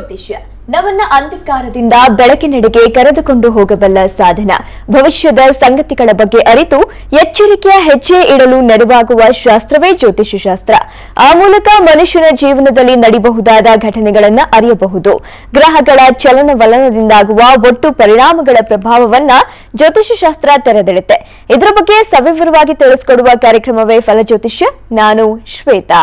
ಜ್ಯೋತಿಷ್ಯ ನಮ್ಮನ್ನ ಅಂಧಕಾರದಿಂದ ಬೆಳಕಿನೆಡೆಗೆ ಕರೆದುಕೊಂಡು ಹೋಗಬಲ್ಲ ಸಾಧನ ಭವಿಷ್ಯದ ಸಂಗತಿಗಳ ಬಗ್ಗೆ ಅರಿತು ಎಚ್ಚರಿಕೆಯ ಹೆಜ್ಜೆ ಇಡಲು ನೆರವಾಗುವ ಶಾಸ್ತ್ರವೇ ಜ್ಯೋತಿಷ್ಯ ಶಾಸ್ತ್ರ ಆ ಮೂಲಕ ಮನುಷ್ಯನ ಜೀವನದಲ್ಲಿ ನಡೆಯಬಹುದಾದ ಘಟನೆಗಳನ್ನ ಅರಿಯಬಹುದು ಗ್ರಹಗಳ ಚಲನವಲನದಿಂದಾಗುವ ಒಟ್ಟು ಪರಿಣಾಮಗಳ ಪ್ರಭಾವವನ್ನ ಜ್ಯೋತಿಷ್ಯ ಶಾಸ್ತ್ರ ತೆರೆದಿಡುತ್ತೆ ಇದರ ಬಗ್ಗೆ ಸವಿವರವಾಗಿ ತಿಳಿಸಿಕೊಡುವ ಕಾರ್ಯಕ್ರಮವೇ ಫಲಜ್ಯೋತಿಷ್ಯ ನಾನು ಶ್ವೇತಾ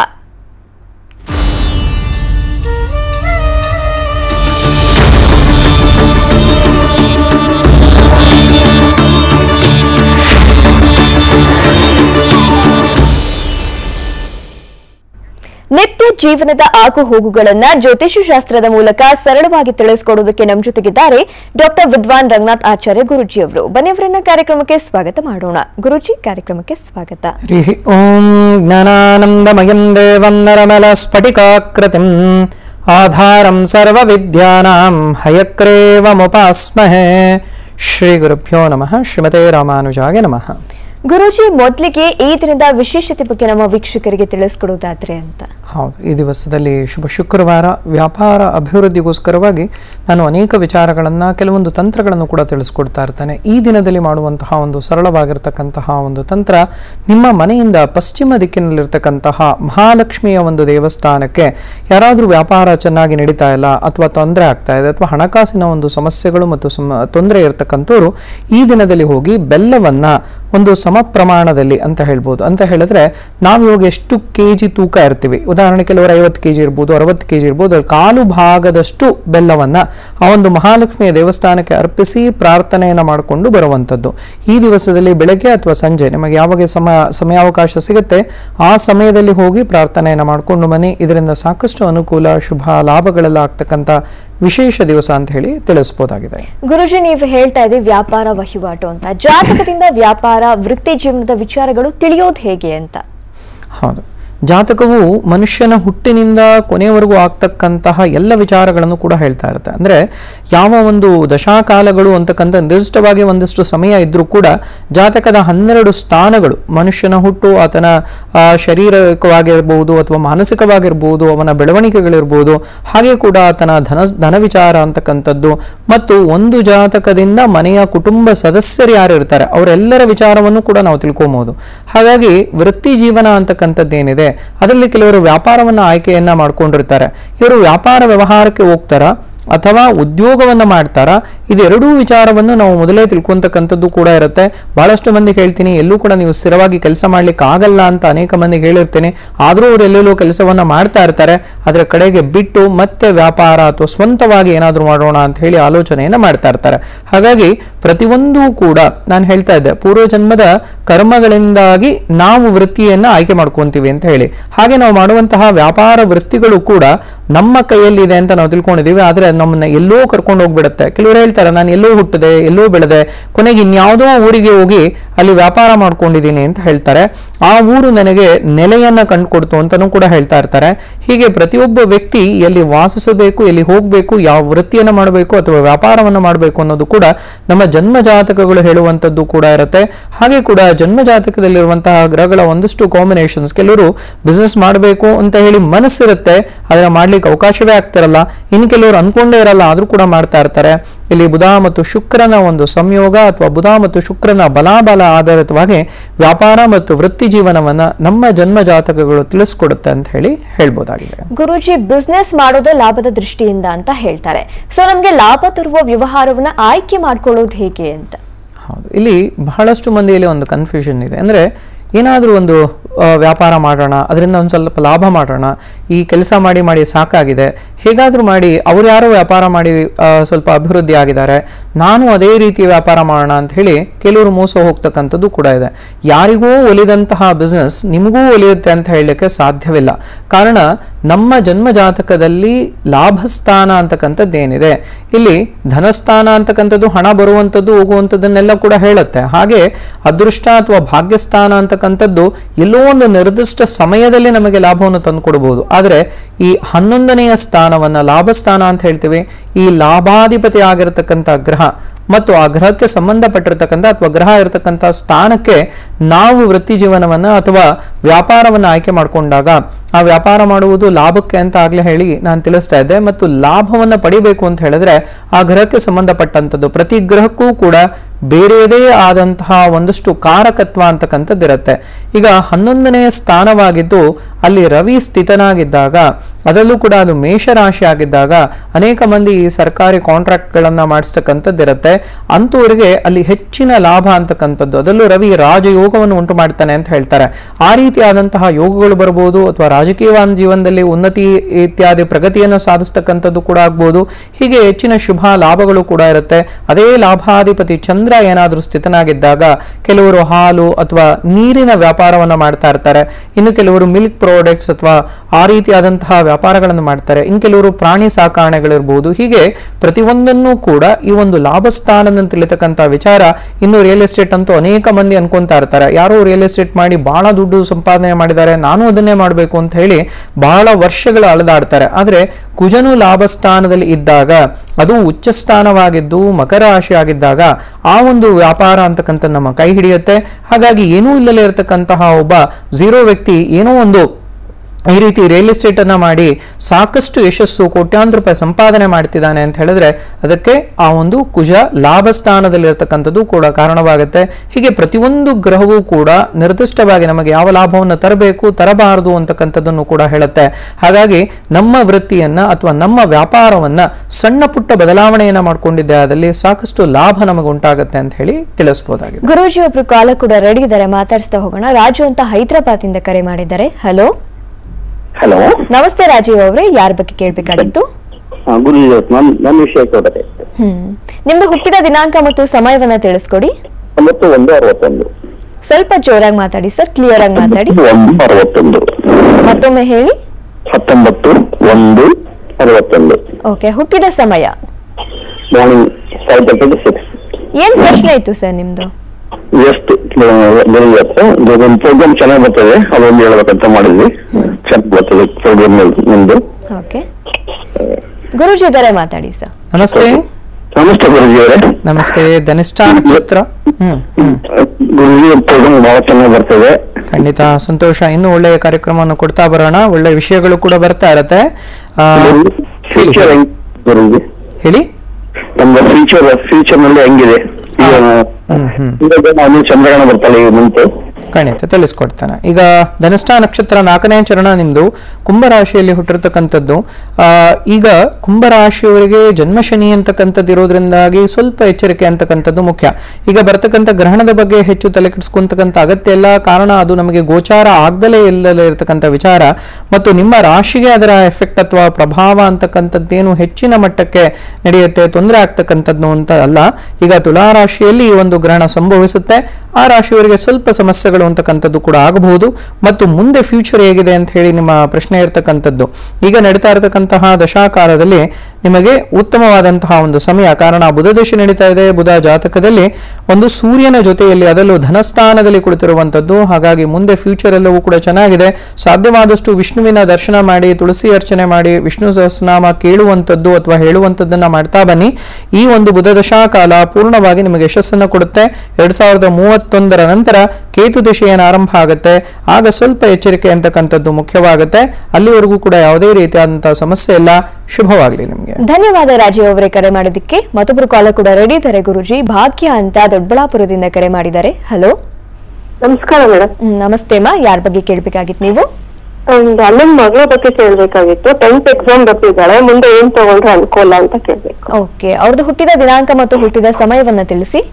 ನಿತ್ಯ ಜೀವನದ ಆಗು ಹೋಗುಗಳನ್ನ ಜ್ಯೋತಿಷ್ಯ ಶಾಸ್ತ್ರದ ಮೂಲಕ ಸರಳವಾಗಿ ತಿಳಿಸಿಕೊಡುವುದಕ್ಕೆ ನಮ್ಮ ಜೊತೆಗಿದ್ದಾರೆ ಡಾಕ್ಟರ್ ವಿದ್ವಾನ್ ರಂಗನಾಥ್ ಆಚಾರ್ಯ ಗುರುಜಿ ಅವರು ಬನ್ನಿ ಅವರನ್ನ ಕಾರ್ಯಕ್ರಮಕ್ಕೆ ಸ್ವಾಗತ ಮಾಡೋಣ ಗುರುಜಿ ಕಾರ್ಯಕ್ರಮಕ್ಕೆ ಸ್ವಾಗತ ಹರಿः ॐ ज्ञानानन्दमयं देवं नरमलस्फटिकाकृतिम् आधारं सर्वविद्यानां हयग्रेवमुपास्महे श्रीगुरुभ्यो नमः श्रीमते रामानुजाय नमः ಗುರುಜಿ ಮೊದಲಿಗೆ ಈ ದಿನದ ವಿಶೇಷತೆ ಬಗ್ಗೆ ನಮ್ಮ ವೀಕ್ಷಕರಿಗೆ ತಿಳಿಸ್ಕೊಡೋದಾದ್ರೆ ಅಂತ ಹೌದು ಈ ದಿವಸದಲ್ಲಿ ಶುಭ ಶುಕ್ರವಾರ ವ್ಯಾಪಾರ ಅಭಿವೃದ್ಧಿಗೋಸ್ಕರವಾಗಿ ನಾನು ಅನೇಕ ವಿಚಾರಗಳನ್ನು ಕೆಲವೊಂದು ತಂತ್ರಗಳನ್ನು ಕೂಡ ತಿಳಿಸ್ಕೊಡ್ತಾ ಇರ್ತೇನೆ ಈ ದಿನದಲ್ಲಿ ಮಾಡುವಂತಹ ಒಂದು ಸರಳವಾಗಿರ್ತಕ್ಕಂತಹ ಒಂದು ತಂತ್ರ ನಿಮ್ಮ ಮನೆಯಿಂದ ಪಶ್ಚಿಮ ದಿಕ್ಕಿನಲ್ಲಿರ್ತಕ್ಕಂತಹ ಮಹಾಲಕ್ಷ್ಮಿಯ ಒಂದು ದೇವಸ್ಥಾನಕ್ಕೆ ಯಾರಾದರೂ ವ್ಯಾಪಾರ ಚೆನ್ನಾಗಿ ನಡೀತಾ ಇಲ್ಲ ಅಥವಾ ತೊಂದರೆ ಆಗ್ತಾ ಇದೆ ಅಥವಾ ಹಣಕಾಸಿನ ಒಂದು ಸಮಸ್ಯೆಗಳು ಮತ್ತು ಸಮ ತೊಂದರೆ ಇರತಕ್ಕಂಥವ್ರು ಈ ದಿನದಲ್ಲಿ ಹೋಗಿ ಬೆಲ್ಲವನ್ನ ಒಂದು ಸಮ ಪ್ರಮಾಣದಲ್ಲಿ ಅಂತ ಹೇಳ್ಬೋದು ಅಂತ ಹೇಳಿದ್ರೆ ನಾವು ಇವಾಗ ಎಷ್ಟು ಕೆ ಜಿ ತೂಕ ಇರ್ತೀವಿ ಉದಾಹರಣೆ ಕೆಲವರು ಐವತ್ತು ಕೆ ಜಿ ಇರ್ಬೋದು ಅರವತ್ತು ಕೆ ಜಿ ಇರ್ಬೋದು ಅದ್ರಲ್ಲಿ ಕಾಲು ಭಾಗದಷ್ಟು ಬೆಲ್ಲವನ್ನ ಆ ಒಂದು ಮಹಾಲಕ್ಷ್ಮಿಯ ದೇವಸ್ಥಾನಕ್ಕೆ ಅರ್ಪಿಸಿ ಪ್ರಾರ್ಥನೆಯನ್ನು ಮಾಡಿಕೊಂಡು ಬರುವಂಥದ್ದು ಈ ದಿವಸದಲ್ಲಿ ಬೆಳಗ್ಗೆ ಅಥವಾ ಸಂಜೆ ನಿಮಗೆ ಯಾವಾಗ ಸಮಯ ಸಮಯಾವಕಾಶ ಸಿಗುತ್ತೆ ಆ ಸಮಯದಲ್ಲಿ ಹೋಗಿ ಪ್ರಾರ್ಥನೆಯನ್ನು ಮಾಡಿಕೊಂಡು ಬನ್ನಿ ಇದರಿಂದ ಸಾಕಷ್ಟು ಅನುಕೂಲ ಶುಭ ಲಾಭಗಳೆಲ್ಲ ಆಗ್ತಕ್ಕಂಥ ವಿಶೇಷ ದಿವಸ ಅಂತ ಹೇಳಿ ತಿಳಿಸ್ಬೋದಾಗಿದೆ ಗುರುಜಿ ನೀವು ಹೇಳ್ತಾ ಇದ್ದೀವಿ ವ್ಯಾಪಾರ ವಹಿವಾಟು ಅಂತ ಜಾತಕದಿಂದ ವ್ಯಾಪಾರ ವೃತ್ತಿ ಜೀವನದ ವಿಚಾರಗಳು ತಿಳಿಯೋದು ಹೇಗೆ ಅಂತ ಹೌದು ಜಾತಕವು ಮನುಷ್ಯನ ಹುಟ್ಟಿನಿಂದ ಕೊನೆಯವರೆಗೂ ಆಗ್ತಕ್ಕಂತಹ ಎಲ್ಲ ವಿಚಾರಗಳನ್ನು ಕೂಡ ಹೇಳ್ತಾ ಇರುತ್ತೆ ಅಂದರೆ ಯಾವ ಒಂದು ದಶಾಕಾಲಗಳು ಅಂತಕ್ಕಂಥ ನಿರ್ದಿಷ್ಟವಾಗಿ ಒಂದಷ್ಟು ಸಮಯ ಇದ್ರೂ ಕೂಡ ಜಾತಕದ ಹನ್ನೆರಡು ಸ್ಥಾನಗಳು ಮನುಷ್ಯನ ಹುಟ್ಟು ಆತನ ಆ, ಶಾರೀರಿಕವಾಗಿರ್ಬೋದು ಅಥವಾ ಮಾನಸಿಕವಾಗಿರ್ಬೋದು ಅವನ ಬೆಳವಣಿಗೆಗಳಿರ್ಬೋದು ಹಾಗೆ ಕೂಡ ಆತನ ಧನ ಧನ ವಿಚಾರ ಅಂತಕ್ಕಂಥದ್ದು ಮತ್ತು ಒಂದು ಜಾತಕದಿಂದ ಮನೆಯ ಕುಟುಂಬ ಸದಸ್ಯರು ಯಾರು ಇರ್ತಾರೆ ಅವರೆಲ್ಲರ ವಿಚಾರವನ್ನು ಕೂಡ ನಾವು ತಿಳ್ಕೊಬಹುದು ಹಾಗಾಗಿ ವೃತ್ತಿ ಜೀವನ ಅಂತಕ್ಕಂಥದ್ದೇನಿದೆ ಅದರಲ್ಲಿ ಕೆಲವರು ವ್ಯಾಪಾರವನ್ನು ಆಯ್ಕೆಯನ್ನ ಮಾಡ್ಕೊಂಡಿರ್ತಾರೆ ಇವರು ವ್ಯಾಪಾರ ವ್ಯವಹಾರಕ್ಕೆ ಹೋಗ್ತಾರ ಅಥವಾ ಉದ್ಯೋಗವನ್ನ ಮಾಡ್ತಾರಾ ಇದೆರಡೂ ವಿಚಾರವನ್ನು ನಾವು ಮೊದಲೇ ತಿಳ್ಕೊಂತಕ್ಕಂಥದ್ದು ಕೂಡ ಇರುತ್ತೆ ಬಹಳಷ್ಟು ಮಂದಿ ಹೇಳ್ತೀನಿ ಎಲ್ಲೂ ಕೂಡ ನೀವು ಸ್ಥಿರವಾಗಿ ಕೆಲಸ ಮಾಡ್ಲಿಕ್ಕೆ ಆಗಲ್ಲ ಅಂತ ಅನೇಕ ಮಂದಿಗೆ ಹೇಳಿರ್ತೇನೆ ಆದರೂ ಅವ್ರು ಎಲ್ಲೆಲ್ಲೋ ಕೆಲಸವನ್ನ ಮಾಡ್ತಾ ಇರ್ತಾರೆ ಅದರ ಕಡೆಗೆ ಬಿಟ್ಟು ಮತ್ತೆ ವ್ಯಾಪಾರ ಅಥವಾ ಸ್ವಂತವಾಗಿ ಏನಾದರೂ ಮಾಡೋಣ ಅಂತ ಹೇಳಿ ಆಲೋಚನೆಯನ್ನ ಮಾಡ್ತಾ ಇರ್ತಾರೆ ಹಾಗಾಗಿ ಪ್ರತಿಯೊಂದೂ ಕೂಡ ನಾನು ಹೇಳ್ತಾ ಇದ್ದೆ ಪೂರ್ವಜನ್ಮದ ಕರ್ಮಗಳಿಂದಾಗಿ ನಾವು ವೃತ್ತಿಯನ್ನ ಆಯ್ಕೆ ಮಾಡ್ಕೊಂತೀವಿ ಅಂತ ಹೇಳಿ ಹಾಗೆ ನಾವು ಮಾಡುವಂತಹ ವ್ಯಾಪಾರ ವೃತ್ತಿಗಳು ಕೂಡ ನಮ್ಮ ಕೈಯಲ್ಲಿದೆ ಅಂತ ನಾವು ತಿಳ್ಕೊಂಡಿದ್ದೀವಿ ಆದ್ರೆ ಅದು ನಮ್ಮನ್ನ ಎಲ್ಲೋ ಕರ್ಕೊಂಡು ಹೋಗ್ಬಿಡುತ್ತೆ ಕೆಲವರು ಹೇಳ್ತಾರೆ ನಾನು ಎಲ್ಲೋ ಹುಟ್ಟಿದೆ ಎಲ್ಲೋ ಬೆಳೆದೆ ಕೊನೆಗೆ ಇನ್ಯಾವುದೋ ಊರಿಗೆ ಹೋಗಿ ಅಲ್ಲಿ ವ್ಯಾಪಾರ ಮಾಡ್ಕೊಂಡಿದ್ದೀನಿ ಅಂತ ಹೇಳ್ತಾರೆ ಆ ಊರು ನನಗೆ ನೆಲೆಯನ್ನ ಕಂಡುಕೊಡ್ತು ಅಂತಾನೂ ಕೂಡ ಹೇಳ್ತಾ ಇರ್ತಾರೆ ಹೀಗೆ ಪ್ರತಿಯೊಬ್ಬ ವ್ಯಕ್ತಿ ಎಲ್ಲಿ ವಾಸಿಸಬೇಕು ಎಲ್ಲಿ ಹೋಗಬೇಕು ಯಾವ ವೃತ್ತಿಯನ್ನು ಮಾಡಬೇಕು ಅಥವಾ ವ್ಯಾಪಾರವನ್ನು ಮಾಡಬೇಕು ಅನ್ನೋದು ಕೂಡ ನಮ್ಮ ಜನ್ಮ ಜಾತಕಗಳು ಹೇಳುವಂಥದ್ದು ಕೂಡ ಇರುತ್ತೆ ಹಾಗೆ ಕೂಡ ಜನ್ಮ ಜಾತಕದಲ್ಲಿರುವಂತಹ ಗ್ರಹಗಳ ಒಂದಷ್ಟು ಕಾಂಬಿನೇಷನ್ಸ್ ಕೆಲವರು ಬಿಸ್ನೆಸ್ ಮಾಡಬೇಕು ಅಂತ ಹೇಳಿ ಮನಸ್ಸಿರುತ್ತೆ ಅದನ್ನ ಮಾಡ್ಲಿಕ್ಕೆ ಅವಕಾಶವೇ ಆಗ್ತಿರಲ್ಲ ಇನ್ನು ಕೆಲವರು ಅನ್ಕೊಂಡೇ ಇರಲ್ಲ ಆದ್ರೂ ಕೂಡ ಮಾಡ್ತಾ ಇರ್ತಾರೆ ಇಲ್ಲಿ ಬುಧ ಮತ್ತು ಶುಕ್ರನ ಒಂದು ಸಂಯೋಗ ಅಥವಾ ಬುಧ ಮತ್ತು ಶುಕ್ರನ ಬಲಾಬಲ ಆಧಾರಿತವಾಗಿ ವ್ಯಾಪಾರ ಮತ್ತು ವೃತ್ತಿ ಜೀವನವನ್ನ ನಮ್ಮ ಜನ್ಮ ಜಾತಕಗಳು ತಿಳಿಸ್ಕೊಡುತ್ತೆ ಅಂತ ಹೇಳಿ ಹೇಳ್ಬೋದಾಗಿದೆ ಗುರುಜಿ ಬಿಸ್ನೆಸ್ ಮಾಡೋದೇ ಲಾಭದ ದೃಷ್ಟಿಯಿಂದ ಅಂತ ಹೇಳ್ತಾರೆ ಸೊ ನಮ್ಗೆ ಲಾಭ ತರುವ ವ್ಯವಹಾರವನ್ನ ಆಯ್ಕೆ ಮಾಡ್ಕೊಳ್ಳೋದು ಹೇಗೆ ಅಂತ ಹೌದು ಇಲ್ಲಿ ಬಹಳಷ್ಟು ಮಂದಿಯಲ್ಲಿ ಒಂದು ಕನ್ಫ್ಯೂಷನ್ ಇದೆ ಅಂದರೆ ಏನಾದರೂ ಒಂದು ಆ, ವ್ಯಾಪಾರ ಮಾಡೋಣ ಅದರಿಂದ ಒಂದು ಸ್ವಲ್ಪ ಲಾಭ ಮಾಡೋಣ ಈ ಕೆಲಸ ಮಾಡಿ ಮಾಡಿ ಸಾಕಾಗಿದೆ ಹೇಗಾದರೂ ಮಾಡಿ ಅವ್ರು ಯಾರೋ ವ್ಯಾಪಾರ ಮಾಡಿ ಆ, ಸ್ವಲ್ಪ ಅಭಿವೃದ್ಧಿ ಆಗಿದ್ದಾರೆ ನಾನು ಅದೇ ರೀತಿ ವ್ಯಾಪಾರ ಮಾಡೋಣ ಅಂತ ಹೇಳಿ ಕೆಲವರು ಮೋಸ ಹೋಗ್ತಕ್ಕಂಥದ್ದು ಕೂಡ ಇದೆ ಯಾರಿಗೂ ಒಲಿದಂತಹ ಬಿಸ್ನೆಸ್ ನಿಮಗೂ ಒಲಿಯುತ್ತೆ ಅಂತ ಹೇಳಲಿಕ್ಕೆ ಸಾಧ್ಯವಿಲ್ಲ ಕಾರಣ ನಮ್ಮ ಜನ್ಮ ಜಾತಕದಲ್ಲಿ ಲಾಭಸ್ಥಾನ ಅಂತಕ್ಕಂಥದ್ದು ಏನಿದೆ ಇಲ್ಲಿ ಧನಸ್ಥಾನ ಅಂತಕ್ಕಂಥದ್ದು ಹಣ ಬರುವಂಥದ್ದು ಹೋಗುವಂಥದ್ದನ್ನೆಲ್ಲ ಕೂಡ ಹೇಳುತ್ತೆ ಹಾಗೆ ಅದೃಷ್ಟ ಅಥವಾ ಭಾಗ್ಯಸ್ಥಾನ ಅಂತಕ್ಕಂಥದ್ದು ಎಲ್ಲೋ ಒಂದು ನಿರ್ದಿಷ್ಟ ಸಮಯದಲ್ಲಿ ನಮಗೆ ಲಾಭವನ್ನು ತಂದುಕೊಡ್ಬೋದು ಆದರೆ ಈ ಹನ್ನೊಂದನೆಯ ಸ್ಥಾನವನ್ನ ಲಾಭಸ್ಥಾನ ಅಂತ ಹೇಳ್ತೀವಿ ಈ ಲಾಭಾಧಿಪತಿ ಆಗಿರತಕ್ಕಂಥ ಗ್ರಹ ಮತ್ತು ಆ ಗ್ರಹಕ್ಕೆ ಸಂಬಂಧಪಟ್ಟಿರ್ತಕ್ಕಂಥ ಅಥವಾ ಗ್ರಹ ಇರತಕ್ಕಂಥ ಸ್ಥಾನಕ್ಕೆ ನಾವು ವೃತ್ತಿ ಜೀವನವನ್ನ ಅಥವಾ ವ್ಯಾಪಾರವನ್ನು ಆಯ್ಕೆ ಮಾಡಿಕೊಂಡಾಗ ಆ ವ್ಯಾಪಾರ ಮಾಡುವುದು ಲಾಭಕ್ಕೆ ಅಂತ ಆಗ್ಲೇ ಹೇಳಿ ನಾನು ತಿಳಿಸ್ತಾ ಇದ್ದೆ ಮತ್ತು ಲಾಭವನ್ನ ಪಡಿಬೇಕು ಅಂತ ಹೇಳಿದ್ರೆ ಆ ಗ್ರಹಕ್ಕೆ ಸಂಬಂಧಪಟ್ಟಂಥದ್ದು ಪ್ರತಿ ಗ್ರಹಕ್ಕೂ ಕೂಡ ಬೇರೆಯದೇ ಆದಂತಹ ಒಂದಷ್ಟು ಕಾರಕತ್ವ ಅಂತಕ್ಕಂಥದ್ದಿರುತ್ತೆ ಈಗ ಹನ್ನೊಂದನೇ ಸ್ಥಾನವಾಗಿದ್ದು ಅಲ್ಲಿ ರವಿ ಸ್ಥಿತನಾಗಿದ್ದಾಗ ಅದರಲ್ಲೂ ಕೂಡ ಅದು ಮೇಷರಾಶಿ ಆಗಿದ್ದಾಗ ಅನೇಕ ಮಂದಿ ಈ ಸರ್ಕಾರಿ ಕಾಂಟ್ರಾಕ್ಟ್ಗಳನ್ನ ಮಾಡಿಸ್ತಕ್ಕಂಥದ್ದಿರುತ್ತೆ ಅಂಥವರಿಗೆ ಅಲ್ಲಿ ಹೆಚ್ಚಿನ ಲಾಭ ಅಂತಕ್ಕಂಥದ್ದು ಅದರಲ್ಲೂ ರವಿ ರಾಜಯೋಗವನ್ನು ಉಂಟು ಮಾಡ್ತಾನೆ ಅಂತ ಹೇಳ್ತಾರೆ ಆ ರೀತಿಯಾದಂತಹ ಯೋಗಗಳು ಬರ್ಬೋದು ಅಥವಾ ರಾಜಕೀಯವಾದ ಜೀವನದಲ್ಲಿ ಉನ್ನತಿ ಇತ್ಯಾದಿ ಪ್ರಗತಿಯನ್ನು ಸಾಧಿಸ್ತಕ್ಕಂಥದ್ದು ಕೂಡ ಆಗ್ಬೋದು ಹೀಗೆ ಹೆಚ್ಚಿನ ಶುಭ ಲಾಭಗಳು ಕೂಡ ಇರುತ್ತೆ ಅದೇ ಲಾಭಾಧಿಪತಿ ಚಂದ್ರ ಏನಾದರೂ ಸ್ಥಿತನಾಗಿದ್ದಾಗ ಕೆಲವರು ಹಾಲು ಅಥವಾ ನೀರಿನ ವ್ಯಾಪಾರವನ್ನು ಮಾಡ್ತಾ ಇರ್ತಾರೆ ಇನ್ನು ಕೆಲವರು ಮಿಲ್ಕ್ ಪ್ರಾಡಕ್ಟ್ಸ್ ಅಥವಾ ಆ ರೀತಿಯಾದಂತಹ ವ್ಯಾಪಾರಗಳನ್ನು ಮಾಡ್ತಾರೆ ಇನ್ನು ಕೆಲವರು ಪ್ರಾಣಿ ಸಾಕಾಣೆಗಳಿರ್ಬೋದು ಹೀಗೆ ಪ್ರತಿಯೊಂದನ್ನು ಕೂಡ ಈ ಒಂದು ಲಾಭ ಸ್ಥಾನದಿಂದ ತಿಳಿತಕ್ಕಂಥ ವಿಚಾರ ಇನ್ನು ರಿಯಲ್ ಎಸ್ಟೇಟ್ ಅಂತೂ ಅನೇಕ ಮಂದಿ ಅನ್ಕೊಂತಾ ಇರ್ತಾರೆ ಯಾರೋ ರಿಯಲ್ ಎಸ್ಟೇಟ್ ಮಾಡಿ ಬಹಳ ದುಡ್ಡು ಸಂಪಾದನೆ ಮಾಡಿದ್ದಾರೆ ನಾನು ಅದನ್ನೇ ಮಾಡಬೇಕು ಅಂತ ಹೇಳಿ ಬಹಳ ವರ್ಷಗಳು ಅಳೆದಾಡ್ತಾರೆ ಆದರೆ ಕುಜನು ಲಾಭ ಸ್ಥಾನದಲ್ಲಿ ಇದ್ದಾಗ ಅದು ಉಚ್ಚ ಸ್ಥಾನವಾಗಿದ್ದು ಮಕರ ರಾಶಿ ಆಗಿದ್ದಾಗ ಆ ಒಂದು ವ್ಯಾಪಾರ ಅಂತಕ್ಕಂಥ ನಮ್ಮ ಕೈ ಹಿಡಿಯುತ್ತೆ ಹಾಗಾಗಿ ಏನೂ ಇಲ್ಲದೆ ಇರತಕ್ಕಂತಹ ಒಬ್ಬ ಝೀರೋ ವ್ಯಕ್ತಿ ಏನೋ ಒಂದು ಈ ರೀತಿ ರಿಯಲ್ ಎಸ್ಟೇಟ್ ಅನ್ನ ಮಾಡಿ ಸಾಕಷ್ಟು ಯಶಸ್ಸು ಕೋಟ್ಯಾಂತರ ರೂಪಾಯಿ ಸಂಪಾದನೆ ಮಾಡ್ತಿದ್ದಾನೆ ಅಂತ ಹೇಳಿದ್ರೆ ಅದಕ್ಕೆ ಆ ಒಂದು ಕುಜ ಲಾಭ ಸ್ಥಾನದಲ್ಲಿರ್ತಕ್ಕಂಥದ್ದು ಕೂಡ ಕಾರಣವಾಗುತ್ತೆ ಹೀಗೆ ಪ್ರತಿಯೊಂದು ಗ್ರಹವೂ ಕೂಡ ನಿರ್ದಿಷ್ಟವಾಗಿ ನಮಗೆ ಯಾವ ಲಾಭವನ್ನು ತರಬೇಕು ತರಬಾರದು ಅಂತಕ್ಕಂಥದ್ದನ್ನು ಕೂಡ ಹೇಳುತ್ತೆ ಹಾಗಾಗಿ ನಮ್ಮ ವೃತ್ತಿಯನ್ನ ಅಥವಾ ನಮ್ಮ ವ್ಯಾಪಾರವನ್ನ ಸಣ್ಣ ಪುಟ್ಟ ಬದಲಾವಣೆಯನ್ನ ಮಾಡ್ಕೊಂಡಿದ್ದೆ ಅದಲ್ಲಿ ಸಾಕಷ್ಟು ಲಾಭ ನಮಗೆ ಉಂಟಾಗುತ್ತೆ ಅಂತ ಹೇಳಿ ತಿಳಿಸ್ಬೋದಾಗಿದೆ ಗುರೂಜಿ ಒಬ್ರು ಕಾಲ ಕೂಡ ರೆಡಿ ಇದ್ದಾರೆ ಮಾತಾಡಿಸ್ತಾ ಹೋಗೋಣ ರಾಜು ಅಂತ ಹೈದರಾಬಾದ್ ಇಂದ ಕರೆ ಮಾಡಿದ್ದಾರೆ ಹಲೋ ಹಲೋ ನಮಸ್ತೆ ರಾಜೀವ್ ಅವರೇ ಯಾರ ಬಗ್ಗೆ ಕೇಳಬೇಕಾಗಿತ್ತು ಗುರುಜಿ ನಾನು ನನ್ನ ವಿಷಯ ಕೇಳಿದೆ ಹ್ಮ್ ನಿಮ್ದು ಹುಟ್ಟಿದ ದಿನಾಂಕ ಮತ್ತು ಸಮಯವನ್ನ ತಿಳಿಸ್ಕೊಡಿ ಒಂಬತ್ತು ಒಂದು ಅರವತ್ತೊಂದು ಸ್ವಲ್ಪ ಜೋರಾಗಿ ಮಾತಾಡಿ ಸರ್ ಕ್ಲಿಯರ್ ಆಗಿ ಮಾತಾಡಿ ಒಂದು ಅರವತ್ತೊಂದು ಮತ್ತೊಮ್ಮೆ ಹೇಳಿ ಹತ್ತೊಂಬತ್ತು ಒಂದು ಅರವತ್ತೊಂದು ಓಕೆ ಹುಟ್ಟಿದ ಸಮಯ ಮಾರ್ನಿಂಗ್ ಫೈವ್ ತರ್ಟಿ ಸಿಕ್ಸ್ ಏನ್ ಪ್ರಶ್ನೆ ಇತ್ತು ಸರ್ ನಿಮ್ದು ಎಷ್ಟು ಗುರುಜಿ ಹತ್ರ ಒಂದು ಪ್ರೋಗ್ರಾಮ್ ಚೆನ್ನಾಗಿ ಬರ್ತದೆ ಅದೊಂದು ಹೇಳ್ಬೇಕಂತ ಮಾಡಿದ್ವಿ ಚೆನ್ನಾಗಿ ಬರ್ತದೆ ಪ್ರೋಗ್ರಾಮ್ ನಿಮ್ದು ಓಕೆ ಗುರೂಜಿ ಇದ್ದಾರೆ ಮಾತಾಡಿ ಸರ್ ನಮಸ್ತೆ ನಮಸ್ತೆ ಗುರುಜಿ ಅವರೇ ನಮಸ್ತೆ ಧನಿಷ್ಠ ನಕ್ಷತ್ರ ಹ್ಮ್ ಹ್ಮ್ ಗುರುಜಿ ಪ್ರೋಗ್ರಾಮ್ ಬಹಳ ಚೆನ್ನಾಗಿ ಬರ್ತದೆ ಖಂಡಿತ ಸಂತೋಷ ಇನ್ನು ಒಳ್ಳೆಯ ಕಾರ್ಯಕ್ರಮವನ್ನು ಕೊಡ್ತಾ ಬರೋಣ ಒಳ್ಳೆ ವಿಷಯಗಳು ಕೂಡ ಬರ್ತಾ ಇರತ್ತೆ ಆ, ಹೇಳಿ ಫ್ಯೂಚರ್ ಹೆಂಗ್ ಗುರುಜಿ ಹೇಳಿ ನಮ್ದು ಫ್ಯೂಚರ್ ಫ್ಯೂಚರ್ ನಲ್ಲಿ ಹೆಂಗಿದೆ ಈಗ ಹ್ಮ್ ಹ್ಮ್ ಇವಾಗ ನಾನು ಚಂದ್ರಗ್ರಹಣ ಬರ್ತಾಳೆ ಈಗ ಮುಂಚೆ ಖಂಡಿತ ತಿಳಿಸ್ಕೊಡ್ತಾನೆ ಈಗ ಧನಿಷ್ಠ ನಕ್ಷತ್ರ ನಾಲ್ಕನೇ ಚರಣ ನಿಮ್ದು ಕುಂಭರಾಶಿಯಲ್ಲಿ ಹುಟ್ಟಿರ್ತಕ್ಕಂಥದ್ದು ಆ, ಈಗ ಕುಂಭರಾಶಿಯವರಿಗೆ ಜನ್ಮಶನಿ ಅಂತಕ್ಕಂಥದ್ದು ಇರೋದ್ರಿಂದಾಗಿ ಸ್ವಲ್ಪ ಎಚ್ಚರಿಕೆ ಅಂತಕ್ಕಂಥದ್ದು ಮುಖ್ಯ ಈಗ ಬರ್ತಕ್ಕಂಥ ಗ್ರಹಣದ ಬಗ್ಗೆ ಹೆಚ್ಚು ತಲೆ ಕೆಡಿಸ್ಕೊಂತಕ್ಕಂಥ ಅಗತ್ಯ ಇಲ್ಲ ಕಾರಣ ಅದು ನಮಗೆ ಗೋಚಾರ ಆಗ್ದಲೇ ಇಲ್ಲದೆ ಇರತಕ್ಕಂಥ ವಿಚಾರ ಮತ್ತು ನಿಮ್ಮ ರಾಶಿಗೆ ಅದರ ಎಫೆಕ್ಟ್ ಅಥವಾ ಪ್ರಭಾವ ಅಂತಕ್ಕಂಥದ್ದೇನು ಹೆಚ್ಚಿನ ಮಟ್ಟಕ್ಕೆ ನಡೆಯುತ್ತೆ ತೊಂದರೆ ಆಗ್ತಕ್ಕಂಥದ್ದು ಅಂತ ಅಲ್ಲ ಈಗ ತುಲಾ ರಾಶಿಯಲ್ಲಿ ಈ ಒಂದು ಗ್ರಹಣ ಸಂಭವಿಸುತ್ತೆ ಆ ರಾಶಿಯವರಿಗೆ ಸ್ವಲ್ಪ ಸಮಸ್ಯೆಗಳು ಅಂತಕ್ಕಂಥದ್ದು ಕೂಡ ಆಗಬಹುದು ಮತ್ತು ಮುಂದೆ ಫ್ಯೂಚರ್ ಹೇಗಿದೆ ಅಂತ ಹೇಳಿ ನಿಮ್ಮ ಪ್ರಶ್ನೆ ಇರತಕ್ಕಂಥದ್ದು ಈಗ ನಡೀತಾ ಇರತಕ್ಕಂತಹ ದಶಾಕಾಲದಲ್ಲಿ ನಿಮಗೆ ಉತ್ತಮವಾದಂತಹ ಒಂದು ಸಮಯ ಕಾರಣ ಬುಧ ದಶೆ ನಡೀತಾ ಇದೆ ಬುಧ ಜಾತಕದಲ್ಲಿ ಒಂದು ಸೂರ್ಯನ ಜೊತೆಯಲ್ಲಿ ಅದರಲ್ಲೂ ಧನಸ್ಥಾನದಲ್ಲಿ ಕುಳಿತಿರುವಂಥದ್ದು ಹಾಗಾಗಿ ಮುಂದೆ ಫ್ಯೂಚರ್ ಎಲ್ಲವೂ ಕೂಡ ಚೆನ್ನಾಗಿದೆ ಸಾಧ್ಯವಾದಷ್ಟು ವಿಷ್ಣುವಿನ ದರ್ಶನ ಮಾಡಿ ತುಳಸಿ ಅರ್ಚನೆ ಮಾಡಿ ವಿಷ್ಣು ಸಹಸ್ರನಾಮ ಕೇಳುವಂಥದ್ದು ಅಥವಾ ಹೇಳುವಂಥದ್ದನ್ನ ಮಾಡ್ತಾ ಬನ್ನಿ ಈ ಒಂದು ಬುಧ ದಶಾಕಾಲ ಪೂರ್ಣವಾಗಿ ನಿಮಗೆ ಯಶಸ್ಸನ್ನು ಕೊಡುತ್ತೆ ಎರಡ್ ಸಾವಿರದ ಮೂವತ್ತೊಂದರ ನಂತರ ಕೇತು ದಶೆ ಏನು ಆರಂಭ ಆಗುತ್ತೆ ಆಗ ಸ್ವಲ್ಪ ಎಚ್ಚರಿಕೆ ಅಂತಕ್ಕಂಥದ್ದು ಮುಖ್ಯವಾಗುತ್ತೆ ಅಲ್ಲಿವರೆಗೂ ಕೂಡ ಯಾವುದೇ ರೀತಿಯಾದಂತಹ ಸಮಸ್ಯೆ ಇಲ್ಲ ಶುಭವಾಗಲಿ ನಿಮಗೆ ಧನ್ಯವಾದ ರಾಜೀವ್ ಅವರೇ ಕರೆ ಮಾಡಿದ್ದಕ್ಕೆ ಮತ್ತೊಬ್ರು ಕಾಲ ಕೂಡ ರೆಡಿ ಇದ್ದಾರೆ ಗುರುಜಿ ಭಾಗ್ಯ ಅಂತ ದೊಡ್ಡಬಳ್ಳಾಪುರದಿಂದ ಕರೆ ಮಾಡಿದ್ದಾರೆ ಹಲೋ ನಮಸ್ಕಾರ ಮೇಡಮ್ ನಮಸ್ತೆ ಮಾ ಯಾರ ಬಗ್ಗೆ ಕೇಳಬೇಕಾಗಿತ್ತು ನೀವು ಒಂದು ಅಣ್ಣನ ಮಗಳ ಬಗ್ಗೆ ಕೇಳ್ಬೇಕಾಗಿತ್ತು ಟೆಂತ್ ಎಕ್ಸಾಮ್ ಬರ್ತಿದ್ದಾಳೆ ಮುಂದೆ ಏನ್ ತಗೊಂಡ್ರೆ ಅನುಕೂಲ ಅಂತ ಕೇಳ್ಬೇಕು ಓಕೆ ಅವ್ರದ್ದು ಹುಟ್ಟಿದ ದಿನಾಂಕ ಮತ್ತು ಹುಟ್ಟಿದ ಸಮಯವನ್ನ ತಿಳಿಸಿ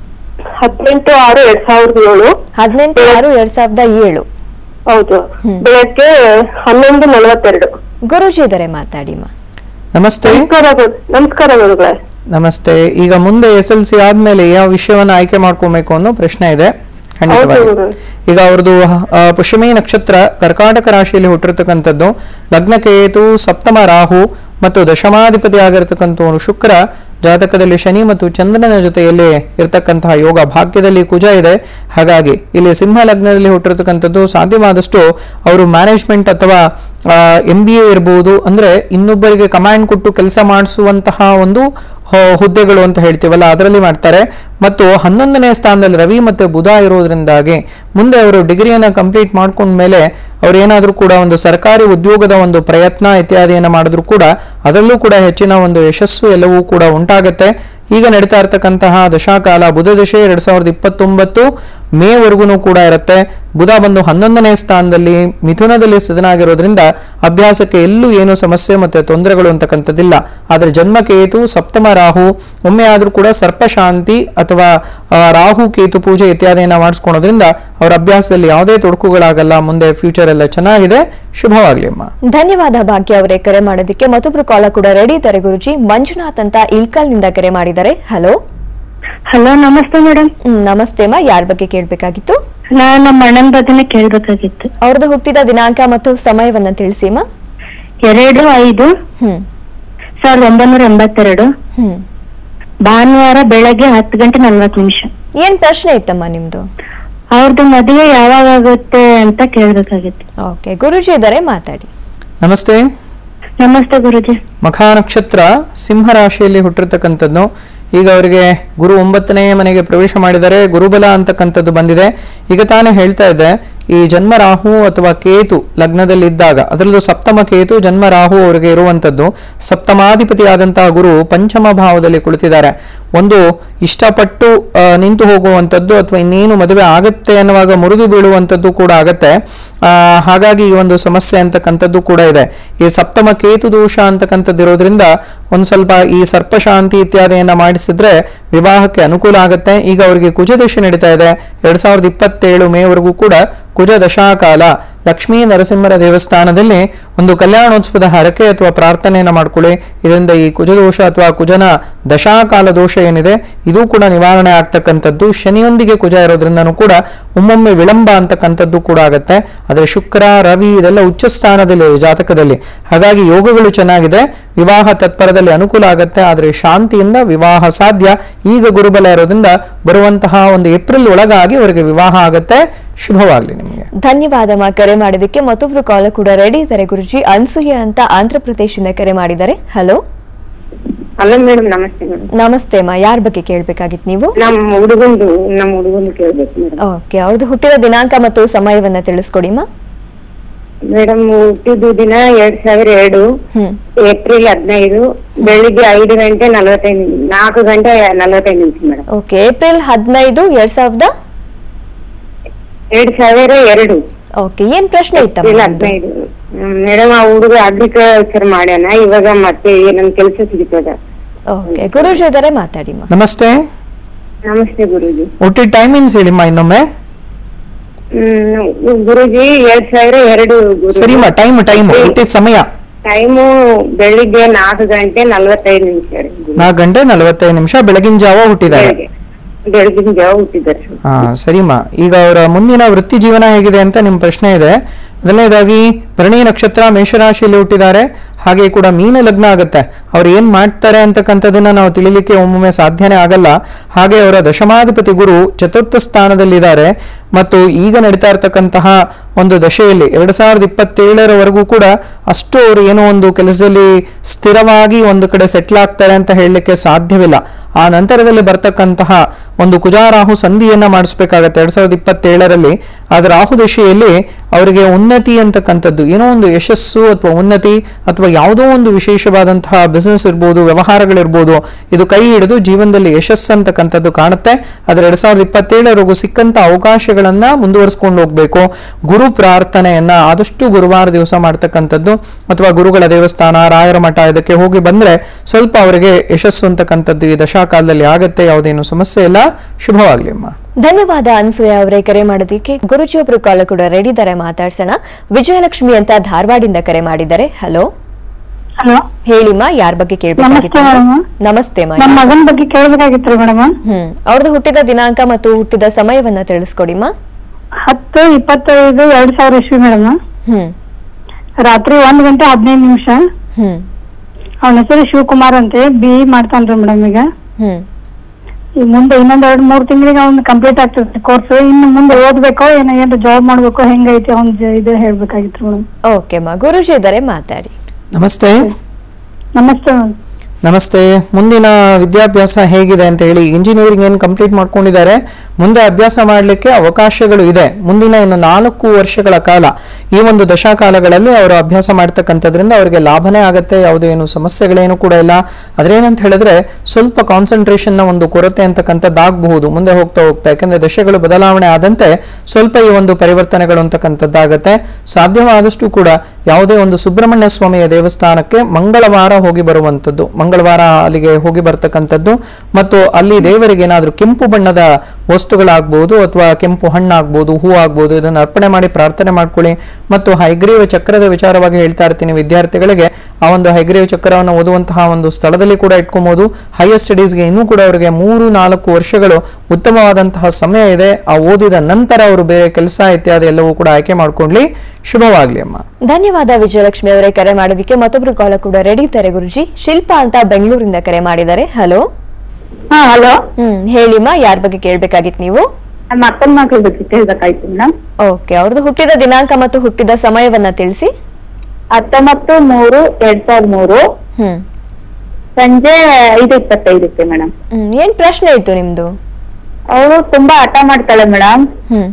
ಹದಿನೆಂಟು ಆರು ಎರಡ್ ಸಾವಿರದ ಏಳು ಹದಿನೆಂಟು ಆರು ಎರಡ್ ಸಾವಿರದ ಏಳು ಹೌದು ಬೆಳಗ್ಗೆ ಹನ್ನೊಂದು ನಲವತ್ತೆರಡು ಗುರುಜಿ ಇದ್ದಾರೆ ಮಾತಾಡಿ ಮಾ ನಮಸ್ತೆ ನಮಸ್ಕಾರ ಗುರು- ನಮಸ್ಕಾರ ಗುರುಗಳೇ ನಮಸ್ತೆ ಈಗ ಮುಂದೆ ಎಸ್ ಎಲ್ ಸಿ ಆದ್ಮೇಲೆ ಯಾವ ವಿಷಯವನ್ನ ಆಯ್ಕೆ ಮಾಡ್ಕೊಬೇಕು ಅನ್ನೋ ಪ್ರಶ್ನೆ ಇದೆ ಖಂಡಿತವಾಗಿ ಹೌದು. ಈಗ ಅವ್ರದ್ದು ಆ, ಪುಷ್ಯಮಿ ನಕ್ಷತ್ರ ಕರ್ಕಾಟಕ ರಾಶಿಯಲ್ಲಿ ಹುಟ್ಟಿರ್ತಕ್ಕಂಥದ್ದು ಲಗ್ನ ಕೇತು ಸಪ್ತಮ ರಾಹು ಮತ್ತು ದಶಮಾಧಿಪತಿ ಆಗಿರತಕ್ಕಂಥವನು ಶುಕ್ರ ಜಾತಕದಲ್ಲಿ ಶನಿ ಮತ್ತು ಚಂದ್ರನ ಜೊತೆಯಲ್ಲಿ ಇರತಕ್ಕಂತಹ ಯೋಗ ಭಾಗ್ಯದಲ್ಲಿ ಕುಜ ಇದೆ ಹಾಗಾಗಿ ಇಲ್ಲಿ ಸಿಂಹ ಲಗ್ನದಲ್ಲಿ ಹುಟ್ಟಿರ್ತಕ್ಕಂಥದ್ದು ಸಾಧ್ಯವಾದಷ್ಟು ಅವರು ಮ್ಯಾನೇಜ್ಮೆಂಟ್ ಅಥವಾ ಎಂ ಬಿ ಎ ಇರಬಹುದು ಅಂದ್ರೆ ಇನ್ನೊಬ್ಬರಿಗೆ ಕಮಾಂಡ್ ಕೊಟ್ಟು ಕೆಲಸ ಮಾಡಿಸುವಂತಹ ಒಂದು ಹೊ- ಹುದ್ದೆಗಳು ಅಂತ ಹೇಳ್ತೀವಲ್ಲ ಅದರಲ್ಲಿ ಮಾಡ್ತಾರೆ ಮತ್ತು ಹನ್ನೊಂದನೇ ಸ್ಥಾನದಲ್ಲಿ ರವಿ ಮತ್ತು ಬುಧ ಇರೋದ್ರಿಂದಾಗಿ ಮುಂದೆ ಅವರು ಡಿಗ್ರಿಯನ್ನು ಕಂಪ್ಲೀಟ್ ಮಾಡ್ಕೊಂಡ್ಮೇಲೆ ಅವ್ರು ಏನಾದರೂ ಕೂಡ ಒಂದು ಸರ್ಕಾರಿ ಉದ್ಯೋಗದ ಒಂದು ಪ್ರಯತ್ನ ಇತ್ಯಾದಿಯನ್ನು ಮಾಡಿದ್ರು ಕೂಡ ಅದರಲ್ಲೂ ಕೂಡ ಹೆಚ್ಚಿನ ಒಂದು ಯಶಸ್ಸು ಎಲ್ಲವೂ ಕೂಡ ಉಂಟಾಗತ್ತೆ ಈಗ ನಡೀತಾ ಇರತಕ್ಕಂತಹ ದಶಾಕಾಲ ಬುಧ ದಶೆ ಎರಡ್ ಸಾವಿರದ ಇಪ್ಪತ್ತೊಂಬತ್ತು ಮೇವರೆಗೂ ಕೂಡ ಇರುತ್ತೆ ಬುಧ ಬಂದು ಹನ್ನೊಂದನೇ ಸ್ಥಾನದಲ್ಲಿ ಮಿಥುನದಲ್ಲಿ ಸ್ಥಿತನಾಗಿರೋದ್ರಿಂದ ಅಭ್ಯಾಸಕ್ಕೆ ಎಲ್ಲೂ ಏನು ಸಮಸ್ಯೆ ಮತ್ತೆ ತೊಂದರೆಗಳು ಅಂತಕ್ಕಂಥದ್ದಿಲ್ಲ ಆದರೆ ಜನ್ಮಕೇತು ಸಪ್ತಮ ರಾಹು ಒಮ್ಮೆ ಆದರೂ ಕೂಡ ಸರ್ಪಶಾಂತಿ ಅಥವಾ ಆ, ರಾಹು ಕೇತು ಪೂಜೆ ಇತ್ಯಾದಿಯನ್ನ ಮಾಡಿಸ್ಕೊಳೋದ್ರಿಂದ ಅವರ ಅಭ್ಯಾಸದಲ್ಲಿ ಯಾವುದೇ ತೊಡಕುಗಳಾಗಲ್ಲ ಮುಂದೆ ಫ್ಯೂಚರ್ ಎಲ್ಲ ಚೆನ್ನಾಗಿದೆ ಶುಭವಾಗ್ಲಿ ಅಮ್ಮ ಧನ್ಯವಾದ ಭಾಗ್ಯ ಅವರೇ ಕರೆ ಮಾಡೋದಕ್ಕೆ ಮತ್ತೊಬ್ರು ಕಾಲ ಕೂಡ ರೆಡಿ ಇದ್ದಾರೆ ಗುರುಜಿ ಮಂಜುನಾಥ್ ಅಂತ ಇಳ್ಕಲ್ನಿಂದ ಕರೆ ಮಾಡಿದ್ದಾರೆ ಹಲೋ ಹಲೋ ನಮಸ್ತೆ ಮೇಡಮ್ ನಮಸ್ತೆ ಅಮ್ಮ ಯಾರ ಬಗ್ಗೆ ಕೇಳಬೇಕಾಗಿತ್ತು ನಾನ್ ನಮ್ಮ ಅಣ್ಣನ ಬಗ್ಗೆನೇ ಕೇಳ್ಬೇಕಾಗಿತ್ತು ಅವ್ರದ್ದು ಹುಟ್ಟಿದ ದಿನಾಂಕ ಮತ್ತು ಸಮಯವನ್ನ ತಿಳಿಸಿ ಅಮ್ಮ ಎರಡು ಐದು ಹ್ಮ್ ಸಾವಿರದ ಒಂಬೈನೂರ ಎಂಬತ್ತೆರಡು ಹ್ಮ್ ಭಾನುವಾರ ಬೆಳಗ್ಗೆ ಹತ್ತು ಗಂಟೆ ನಲ್ವತ್ತು ನಿಮಿಷ ಏನ್ ಪ್ರಶ್ನೆ ಇತ್ತಮ್ಮ ನಿಮ್ದು ಅವ್ರದ್ದು ಮದುವೆ ಯಾವಾಗ ಆಗುತ್ತೆ ಅಂತ ಕೇಳ್ಬೇಕಾಗಿತ್ತು ಓಕೆ ಗುರುಜಿ ಇದ್ದಾರೆ ಮಾತಾಡಿ ನಮಸ್ತೆ ನಮಸ್ತೆ ಗುರುಜಿ ಮಖಾ ನಕ್ಷತ್ರ ಸಿಂಹ ರಾಶಿಯಲ್ಲಿ ಹುಟ್ಟಿರ್ತಕ್ಕಂಥದ್ದು ಈಗ ಅವರಿಗೆ ಗುರು ಒಂಬತ್ತನೇ ಮನೆಗೆ ಪ್ರವೇಶ ಮಾಡಿದರೆ ಗುರುಬಲ ಅಂತಕ್ಕಂಥದ್ದು ಬಂದಿದೆ ಈಗ ತಾನೇ ಹೇಳ್ತಾ ಇದ್ದೆ ಈ ಜನ್ಮ ರಾಹು ಅಥವಾ ಕೇತು ಲಗ್ನದಲ್ಲಿದ್ದಾಗ ಅದರಲ್ಲೂ ಸಪ್ತಮ ಕೇತು ಜನ್ಮ ರಾಹು ಅವರಿಗೆ ಇರುವಂಥದ್ದು ಸಪ್ತಮಾಧಿಪತಿ ಆದಂತಹ ಗುರು ಪಂಚಮ ಭಾವದಲ್ಲಿ ಕುಳಿತಿದ್ದಾರೆ ಒಂದು ಇಷ್ಟಪಟ್ಟು ಆ, ನಿಂತು ಹೋಗುವಂಥದ್ದು ಅಥವಾ ಇನ್ನೇನು ಮದುವೆ ಆಗುತ್ತೆ ಅನ್ನುವಾಗ ಮುರಿದು ಬೀಳುವಂಥದ್ದು ಕೂಡ ಆಗತ್ತೆ ಆ, ಹಾಗಾಗಿ ಈ ಒಂದು ಸಮಸ್ಯೆ ಅಂತಕ್ಕಂಥದ್ದು ಕೂಡ ಇದೆ ಈ ಸಪ್ತಮ ಕೇತು ದೋಷ ಅಂತಕ್ಕಂಥದ್ದು ಇರೋದ್ರಿಂದ ಒಂದು ಸ್ವಲ್ಪ ಈ ಸರ್ಪಶಾಂತಿ ಇತ್ಯಾದಿಯನ್ನ ಮಾಡಿಸಿದ್ರೆ ವಿವಾಹಕ್ಕೆ ಅನುಕೂಲ ಆಗುತ್ತೆ ಈಗ ಅವರಿಗೆ ಕುಜದಶೆ ನಡೀತಾ ಇದೆ ಎರಡ್ ಸಾವಿರದ ಇಪ್ಪತ್ತೇಳು ಮೇವರೆಗೂ ಕೂಡ ಕುಜ ದಶಾಕಾಲ ಲಕ್ಷ್ಮೀ ನರಸಿಂಹರ ದೇವಸ್ಥಾನದಲ್ಲಿ ಒಂದು ಕಲ್ಯಾಣೋತ್ಸವದ ಹರಕೆ ಅಥವಾ ಪ್ರಾರ್ಥನೆಯನ್ನು ಮಾಡ್ಕೊಳ್ಳಿ ಇದರಿಂದ ಈ ಕುಜದೋಷ ಅಥವಾ ಕುಜನ ದಶಾಕಾಲ ದೋಷ ಏನಿದೆ ಇದು ಕೂಡ ನಿವಾರಣೆ ಆಗ್ತಕ್ಕಂಥದ್ದು ಶನಿಯೊಂದಿಗೆ ಕುಜ ಇರೋದ್ರಿಂದನೂ ಕೂಡ ಒಮ್ಮೊಮ್ಮೆ ವಿಳಂಬ ಅಂತಕ್ಕಂಥದ್ದು ಕೂಡ ಆಗುತ್ತೆ ಆದರೆ ಶುಕ್ರ ರವಿ ಇದೆಲ್ಲ ಉಚ್ಚ ಸ್ಥಾನದಲ್ಲಿ ಇದೆ ಜಾತಕದಲ್ಲಿ ಹಾಗಾಗಿ ಯೋಗಗಳು ಚೆನ್ನಾಗಿದೆ ವಿವಾಹ ತತ್ಪರದಲ್ಲಿ ಅನುಕೂಲ ಆಗುತ್ತೆ ಆದರೆ ಶಾಂತಿಯಿಂದ ವಿವಾಹ ಸಾಧ್ಯ ಈಗ ಗುರುಬಲ ಇರೋದ್ರಿಂದ ಬರುವಂತಹ ಒಂದು ಏಪ್ರಿಲ್ ಒಳಗಾಗಿ ಅವರಿಗೆ ವಿವಾಹ ಆಗತ್ತೆ ಶುಭವಾಗ್ಲಿ ನಿಮಗೆ ಧನ್ಯವಾದಮ್ಮ ಕರೆ ಮಾಡಿದಕ್ಕೆ ಮತ್ತೊಬ್ರು ಕಾಲ ಕೂಡ ರೆಡಿ ಇದ್ದಾರೆ ಗುರುಜಿ ಅನ್ಸೂಯ ಅಂತ ಆಂಧ್ರ ಪ್ರದೇಶದಿಂದ ಕರೆ ಮಾಡಿದ್ದಾರೆ ಹಲೋ ಹಲೋ ಮೇಡಮ್ ನಮಸ್ತೆ ಮೇಡಮ್ ನಮಸ್ತೆ ಅಮ್ಮ ಯಾರ ಬಗ್ಗೆ ಕೇಳ್ಬೇಕಾಗಿತ್ತು ನೀವು ನಮ್ಮ ಹುಡುಗಂದು ನಮ್ಮ ಹುಡುಗಂದು ಕೇಳ್ಬೇಕು ಮೇಡಮ್ ಓಕೆ ಅವ್ರದ್ದು ಹುಟ್ಟಿದ ದಿನಾಂಕ ಮತ್ತು ಸಮಯವನ್ನ ತಿಳಿಸ್ಕೊಡಿಮ್ಮ ಮೇಡಮ್ ಹುಟ್ಟಿದ ದಿನ ಎರಡ್ ಸಾವಿರ ಎರಡು ಹ್ಮ್ ಏಪ್ರಿಲ್ ಹದಿನೈದು ಬೆಳಿಗ್ಗೆ ಐದು ಗಂಟೆ ನಲವತ್ತೈದು ನಿಮಿಷ ನಾಲ್ಕು ಗಂಟೆ ನಲವತ್ತೈದು ನಿಮಿಷ ಮೇಡಮ್ ಓಕೆ ಏಪ್ರಿಲ್ ಹದಿನೈದು ಎರಡ್ ಸಾವಿರದ ಎರಡ್ ಸಾವಿರ ಎರಡು ಓಕೆ ಏನ್ ಪ್ರಶ್ನೆ ಇತ್ತಮ್ಮ ಏಪ್ರಿಲ್ ನಿಮ್ದು? ಹದಿನೈದು ಮೇಡಮ್ ಆ ಹುಡುಗ ಅಗ್ರಿಕಲ್ಚರ್ ಮಾಡ್ಯಾನ ಇವಾಗ ಮತ್ತೆ ಏನನ್ ಕೆಲಸ ಸಿಗ್ತದ ಓಕೆ ಗುರುಜಿ ಇದ್ದಾರೆ ಮಾತಾಡಿಮ್ಮ ನಮಸ್ತೆ ನಮಸ್ತೆ ಗುರುಜಿ ಹುಟ್ಟಿದ ಟೈಮಿಂಗ್ಸ್ ಹೇಳಿಮ್ಮ ಇನ್ನೊಮ್ಮೆ ಹ್ಮ್ ಗುರುಜಿ ಎರಡ್ ಸಾವಿರ ಎರಡು ಸರಿಮ್ಮ ಟೈಮ್ ಟೈಮ್ ಹುಟ್ಟಿದ ಸಮಯ ಟೈಮು ಬೆಳಿಗ್ಗೆ ನಾಲ್ಕು ಗಂಟೆ ನಲವತ್ತೈದು ನಿಮಿಷ ರೀ ಗುರೂಜಿ. ನಾಲ್ಕು ಗಂಟೆ ನಲವತ್ತೈದು ನಿಮಿಷ ಬೆಳಗಿನ ಜಾವ ಹುಟ್ಟಿದ್ದಾರೆ ಬೆಳಗ್ಗೆ ಬೆಳಗಿನ ಜಾವ ಹುಟ್ಟಿದ್ದಾರೆ ಹಾ ಸರಿಮ್ಮ ಈಗ ಅವರ ಮುಂದಿನ ವೃತ್ತಿ ಜೀವನ ಹೇಗಿದೆ ಅಂತ ನಿಮ್ಮ ಪ್ರಶ್ನೆ ಇದೆ ಮೊದಲನೇದಾಗಿ ಭರಣಿ ನಕ್ಷತ್ರ ಮೇಷರಾಶಿಯಲ್ಲಿ ಹುಟ್ಟಿದ್ದಾರೆ ಹಾಗೆ ಕೂಡ ಮೀನ ಲಗ್ನ ಆಗುತ್ತೆ ಅವ್ರು ಏನ್ ಮಾಡ್ತಾರೆ ಅಂತಕ್ಕಂಥದನ್ನ ನಾವು ತಿಳಿಲಿಕ್ಕೆ ಒಮ್ಮೊಮ್ಮೆ ಸಾಧ್ಯನೇ ಆಗಲ್ಲ ಹಾಗೆ ಅವರ ದಶಮಾಧಿಪತಿ ಗುರು ಚತುರ್ಥ ಸ್ಥಾನದಲ್ಲಿದ್ದಾರೆ ಮತ್ತು ಈಗ ನಡೀತಾ ಇರತಕ್ಕಂತಹ ಒಂದು ದಶೆಯಲ್ಲಿ ಎರಡ್ ಸಾವಿರದ ಇಪ್ಪತ್ತೇಳರವರೆಗೂ ಕೂಡ ಅಷ್ಟು ಅವರು ಏನೋ ಒಂದು ಕೆಲಸದಲ್ಲಿ ಸ್ಥಿರವಾಗಿ ಒಂದು ಕಡೆ ಸೆಟ್ಲ್ ಆಗ್ತಾರೆ ಅಂತ ಹೇಳಲಿಕ್ಕೆ ಸಾಧ್ಯವಿಲ್ಲ ಆ ನಂತರದಲ್ಲಿ ಬರ್ತಕ್ಕಂತಹ ಒಂದು ಕುಜಾರಾಹು ಸಂಧಿಯನ್ನ ಮಾಡಿಸ್ಬೇಕಾಗತ್ತೆ ಎರಡ್ ಸಾವಿರದ ಇಪ್ಪತ್ತೇಳರಲ್ಲಿ ಆದ ರಾಹು ದಶೆಯಲ್ಲಿ ಅವರಿಗೆ ಉನ್ನತಿ ಅಂತಕ್ಕಂಥದ್ದು ಏನೋ ಒಂದು ಯಶಸ್ಸು ಅಥವಾ ಉನ್ನತಿ ಅಥವಾ ಯಾವುದೋ ಒಂದು ವಿಶೇಷವಾದಂತಹ ಬಿಸಿನೆಸ್ ಇರ್ಬೋದು ವ್ಯವಹಾರಗಳಿರ್ಬೋದು ಇದು ಕೈ ಹಿಡಿದು ಜೀವನದಲ್ಲಿ ಯಶಸ್ಸು ಅಂತಕ್ಕಂಥದ್ದು ಕಾಣುತ್ತೆ ಆದ್ರೆ ಎರಡ್ ಸಾವಿರದ ಇಪ್ಪತ್ತೇಳರವರೆಗೂ ಸಿಕ್ಕಂತ ಅವಕಾಶಗಳನ್ನ ಮುಂದುವರಿಸ್ಕೊಂಡು ಹೋಗ್ಬೇಕು ಗುರು ಪ್ರಾರ್ಥನೆಯನ್ನ ಆದಷ್ಟು ಗುರುವಾರ ದಿವಸ ಮಾಡ್ತಕ್ಕಂಥದ್ದು ಅಥವಾ ಗುರುಗಳ ದೇವಸ್ಥಾನ ರಾಯರ ಮಠ ಇದಕ್ಕೆ ಹೋಗಿ ಬಂದ್ರೆ ಸ್ವಲ್ಪ ಅವರಿಗೆ ಯಶಸ್ಸು ಅಂತಕ್ಕಂಥದ್ದು ಈ ದಶಾಕಾಲದಲ್ಲಿ ಆಗತ್ತೆ ಯಾವುದೇನು ಸಮಸ್ಯೆ ಇಲ್ಲ ಶುಭವಾಗ್ಲಿ ಅಮ್ಮ ಧನ್ಯವಾದ ಅನ್ಸೂಯ ಅವರೇ ಕರೆ ಮಾಡೋದಕ್ಕೆ ಗುರುಜಿ ಒಬ್ರು ಕಾಲ ಕೂಡ ರೆಡಿ ಇದ್ದಾರೆ ಮಾತಾಡ್ಸೋಣ ವಿಜಯಲಕ್ಷ್ಮಿ ಅಂತ ಧಾರವಾಡಿಂದ ಕರೆ ಮಾಡಿದ್ದಾರೆ ಹಲೋ ಹಲೋ ಹೇಳಿಮ್ಮ ಯಾರ ಬಗ್ಗೆ ಕೇಳ್ಬೇಕಾಗಿತ್ತು ನಮಸ್ತೆ madam. ನಮಸ್ತೆ ಅಮ್ಮ ನಮ್ಮ ಮಗನ ಬಗ್ಗೆ ಕೇಳ್ಬೇಕಾಗಿತ್ತು ಮೇಡಮ್ ಹ್ಮ್ ಅವ್ರದ್ದು ಹುಟ್ಟಿದ ದಿನಾಂಕ ಮತ್ತು ಹುಟ್ಟಿದ ಸಮಯವನ್ನ ತಿಳಿಸ್ಕೊಡಿಮ್ಮ ಹತ್ತು ಇಪ್ಪತ್ತೈದು ಎರಡ್ ಸಾವಿರ ಇಸ್ವಿ ಮೇಡಮ್ ಹ್ಮ್ ರಾತ್ರಿ ಒಂದ್ ಗಂಟೆ ಹದಿನೈದು ನಿಮಿಷ ಹ್ಮ್ ಅವನ ಹೆಸರು ಶಿವಕುಮಾರ್ ಅಂತೆ ಬಿ ಇ ಮಾಡ್ತಾನ್ರಿ ಮೇಡಮ್ ಈಗ ಹ್ಮ್ ಈಗ ಮುಂದೆ ಇನ್ನೊಂದ್ ಎರಡ್ ಮೂರ್ ತಿಂಗಳಿಗೆ ಅವ್ನ್ ಕಂಪ್ಲೀಟ್ ಆಗ್ತದೆ ಕೋರ್ಸ್ ಇನ್ನು ಮುಂದೆ ಓದ್ಬೇಕೋ ಏನೋ ಏನ್ ಜಾಬ್ ಮಾಡ್ಬೇಕೋ ಹೆಂಗೈತಿ ಅವ್ನ್ ಜ- ಇದು ಹೇಳ್ಬೇಕಾಗಿತ್ತು ಮೇಡಮ್ ಓಕೆ ಅಮ್ಮ ಗುರುಜಿ ಇದ್ದಾರೆ ಮಾತಾಡಿ ನಮಸ್ತೆ ನಮಸ್ತೆ ಮೇಡಮ್ ನಮಸ್ತೆ ಮುಂದಿನ ವಿದ್ಯಾಭ್ಯಾಸ ಹೇಗಿದೆ ಅಂತ ಹೇಳಿ ಇಂಜಿನಿಯರಿಂಗ್ ಏನು ಕಂಪ್ಲೀಟ್ ಮಾಡ್ಕೊಂಡಿದ್ದಾರೆ ಮುಂದೆ ಅಭ್ಯಾಸ ಮಾಡಲಿಕ್ಕೆ ಅವಕಾಶಗಳು ಇದೆ ಮುಂದಿನ ಇನ್ನು ನಾಲ್ಕು ವರ್ಷಗಳ ಕಾಲ ಈ ಒಂದು ದಶಾಕಾಲಗಳಲ್ಲಿ ಅವರು ಅಭ್ಯಾಸ ಮಾಡ್ತಕ್ಕಂಥದ್ರಿಂದ ಅವರಿಗೆ ಲಾಭನೇ ಆಗುತ್ತೆ ಯಾವುದೇ ಏನು ಸಮಸ್ಯೆಗಳೇನು ಕೂಡ ಇಲ್ಲ ಅದ್ರೇನಂತ ಹೇಳಿದ್ರೆ ಸ್ವಲ್ಪ ಕಾನ್ಸಂಟ್ರೇಷನ್ನ ಒಂದು ಕೊರತೆ ಅಂತಕ್ಕಂಥದ್ದಾಗಬಹುದು ಮುಂದೆ ಹೋಗ್ತಾ ಹೋಗ್ತಾ ಯಾಕಂದ್ರೆ ದಶೆಗಳು ಬದಲಾವಣೆ ಆದಂತೆ ಸ್ವಲ್ಪ ಈ ಒಂದು ಪರಿವರ್ತನೆಗಳು ಅಂತಕ್ಕಂಥದ್ದಾಗತ್ತೆ ಸಾಧ್ಯವಾದಷ್ಟು ಕೂಡ ಯಾವುದೇ ಒಂದು ಸುಬ್ರಹ್ಮಣ್ಯ ಸ್ವಾಮಿಯ ದೇವಸ್ಥಾನಕ್ಕೆ ಮಂಗಳವಾರ ಹೋಗಿ ಬರುವಂಥದ್ದು ಮಂಗಳವಾರ ಅಲ್ಲಿಗೆ ಹೋಗಿ ಬರ್ತಕ್ಕಂಥದ್ದು ಮತ್ತು ಅಲ್ಲಿ ದೇವರಿಗೆ ಏನಾದರೂ ಕೆಂಪು ಬಣ್ಣದ ವಸ್ತುಗಳಾಗ್ಬೋದು ಅಥವಾ ಕೆಂಪು ಹಣ್ಣಾಗ್ಬೋದು ಹೂ ಆಗ್ಬೋದು ಇದನ್ನು ಅರ್ಪಣೆ ಮಾಡಿ ಪ್ರಾರ್ಥನೆ ಮಾಡ್ಕೊಳ್ಳಿ ಮತ್ತು ಹೈಗ್ರೀವ ಚಕ್ರದ ವಿಚಾರವಾಗಿ ಹೇಳ್ತಾ ಇರ್ತೀನಿ ವಿದ್ಯಾರ್ಥಿಗಳಿಗೆ ಆ ಒಂದು ಹೈಗ್ರೀವ ಚಕ್ರವನ್ನು ಓದುವಂತಹ ಒಂದು ಸ್ಥಳದಲ್ಲಿ ಕೂಡ ಇಟ್ಕೊಬಹುದು ಹೈಯರ್ ಸ್ಟಡೀಸ್ಗೆ ಇನ್ನೂ ಕೂಡ ಅವರಿಗೆ ಮೂರು ನಾಲ್ಕು ವರ್ಷಗಳು ಉತ್ತಮವಾದಂತಹ ಸಮಯ ಇದೆ ಆ ಓದಿದ ನಂತರ ಅವರು ಬೇರೆ ಕೆಲಸ ಇತ್ಯಾದಿ ಎಲ್ಲವೂ ಕೂಡ ಆಯ್ಕೆ ಮಾಡ್ಕೊಳ್ಳಿ ಶುಭವಾಗ್ಲಿ ಅಮ್ಮ ಧನ್ಯವಾದ ವಿಜಯಲಕ್ಷ್ಮಿ ಅವರೇ ಕರೆ ಮಾಡೋದಕ್ಕೆ ಮತ್ತೊಬ್ರು ಕಾಲ ಕೂಡ ರೆಡಿ ಇದ್ದಾರೆ ಗುರುಜಿ ಶಿಲ್ಪಾ ಅಂತ ಬೆಂಗಳೂರಿಂದ ಕರೆ ಮಾಡಿದ್ದಾರೆ ಹಲೋ ಹಾ ಹಲೋ ಹ್ಮ್ ಹೇಳಿಮ್ಮ ಯಾರ ಬಗ್ಗೆ ಕೇಳ್ಬೇಕಾಗಿತ್ತು ನೀವು ನಮ್ಮ ಅಕ್ಕನ ಮಗಳ ಬಗ್ಗೆ ಕೇಳ್ಬೇಕಾಯ್ತು ಮೇಡಮ್ ಓಕೆ ಅವ್ರದ್ದು ಹುಟ್ಟಿದ ದಿನಾಂಕ ಮತ್ತು ಹುಟ್ಟಿದ ಸಮಯವನ್ನ ತಿಳಿಸಿ ಹತ್ತೊಂಬತ್ತು ಮೂರು ಎರಡ್ ಸಾವಿರದ ಮೂರು ಹ್ಮ್ ಸಂಜೆ ಐದು ಇಪ್ಪತ್ತೈದಕ್ಕೆ ಮೇಡಮ್ ಹ್ಮ್ ಏನ್ ಪ್ರಶ್ನೆ ಇತ್ತು ನಿಮ್ದು ಅವಳು ತುಂಬಾ ಹಠ ಮಾಡ್ತಾಳೆ ಮೇಡಮ್ ಹ್ಮ್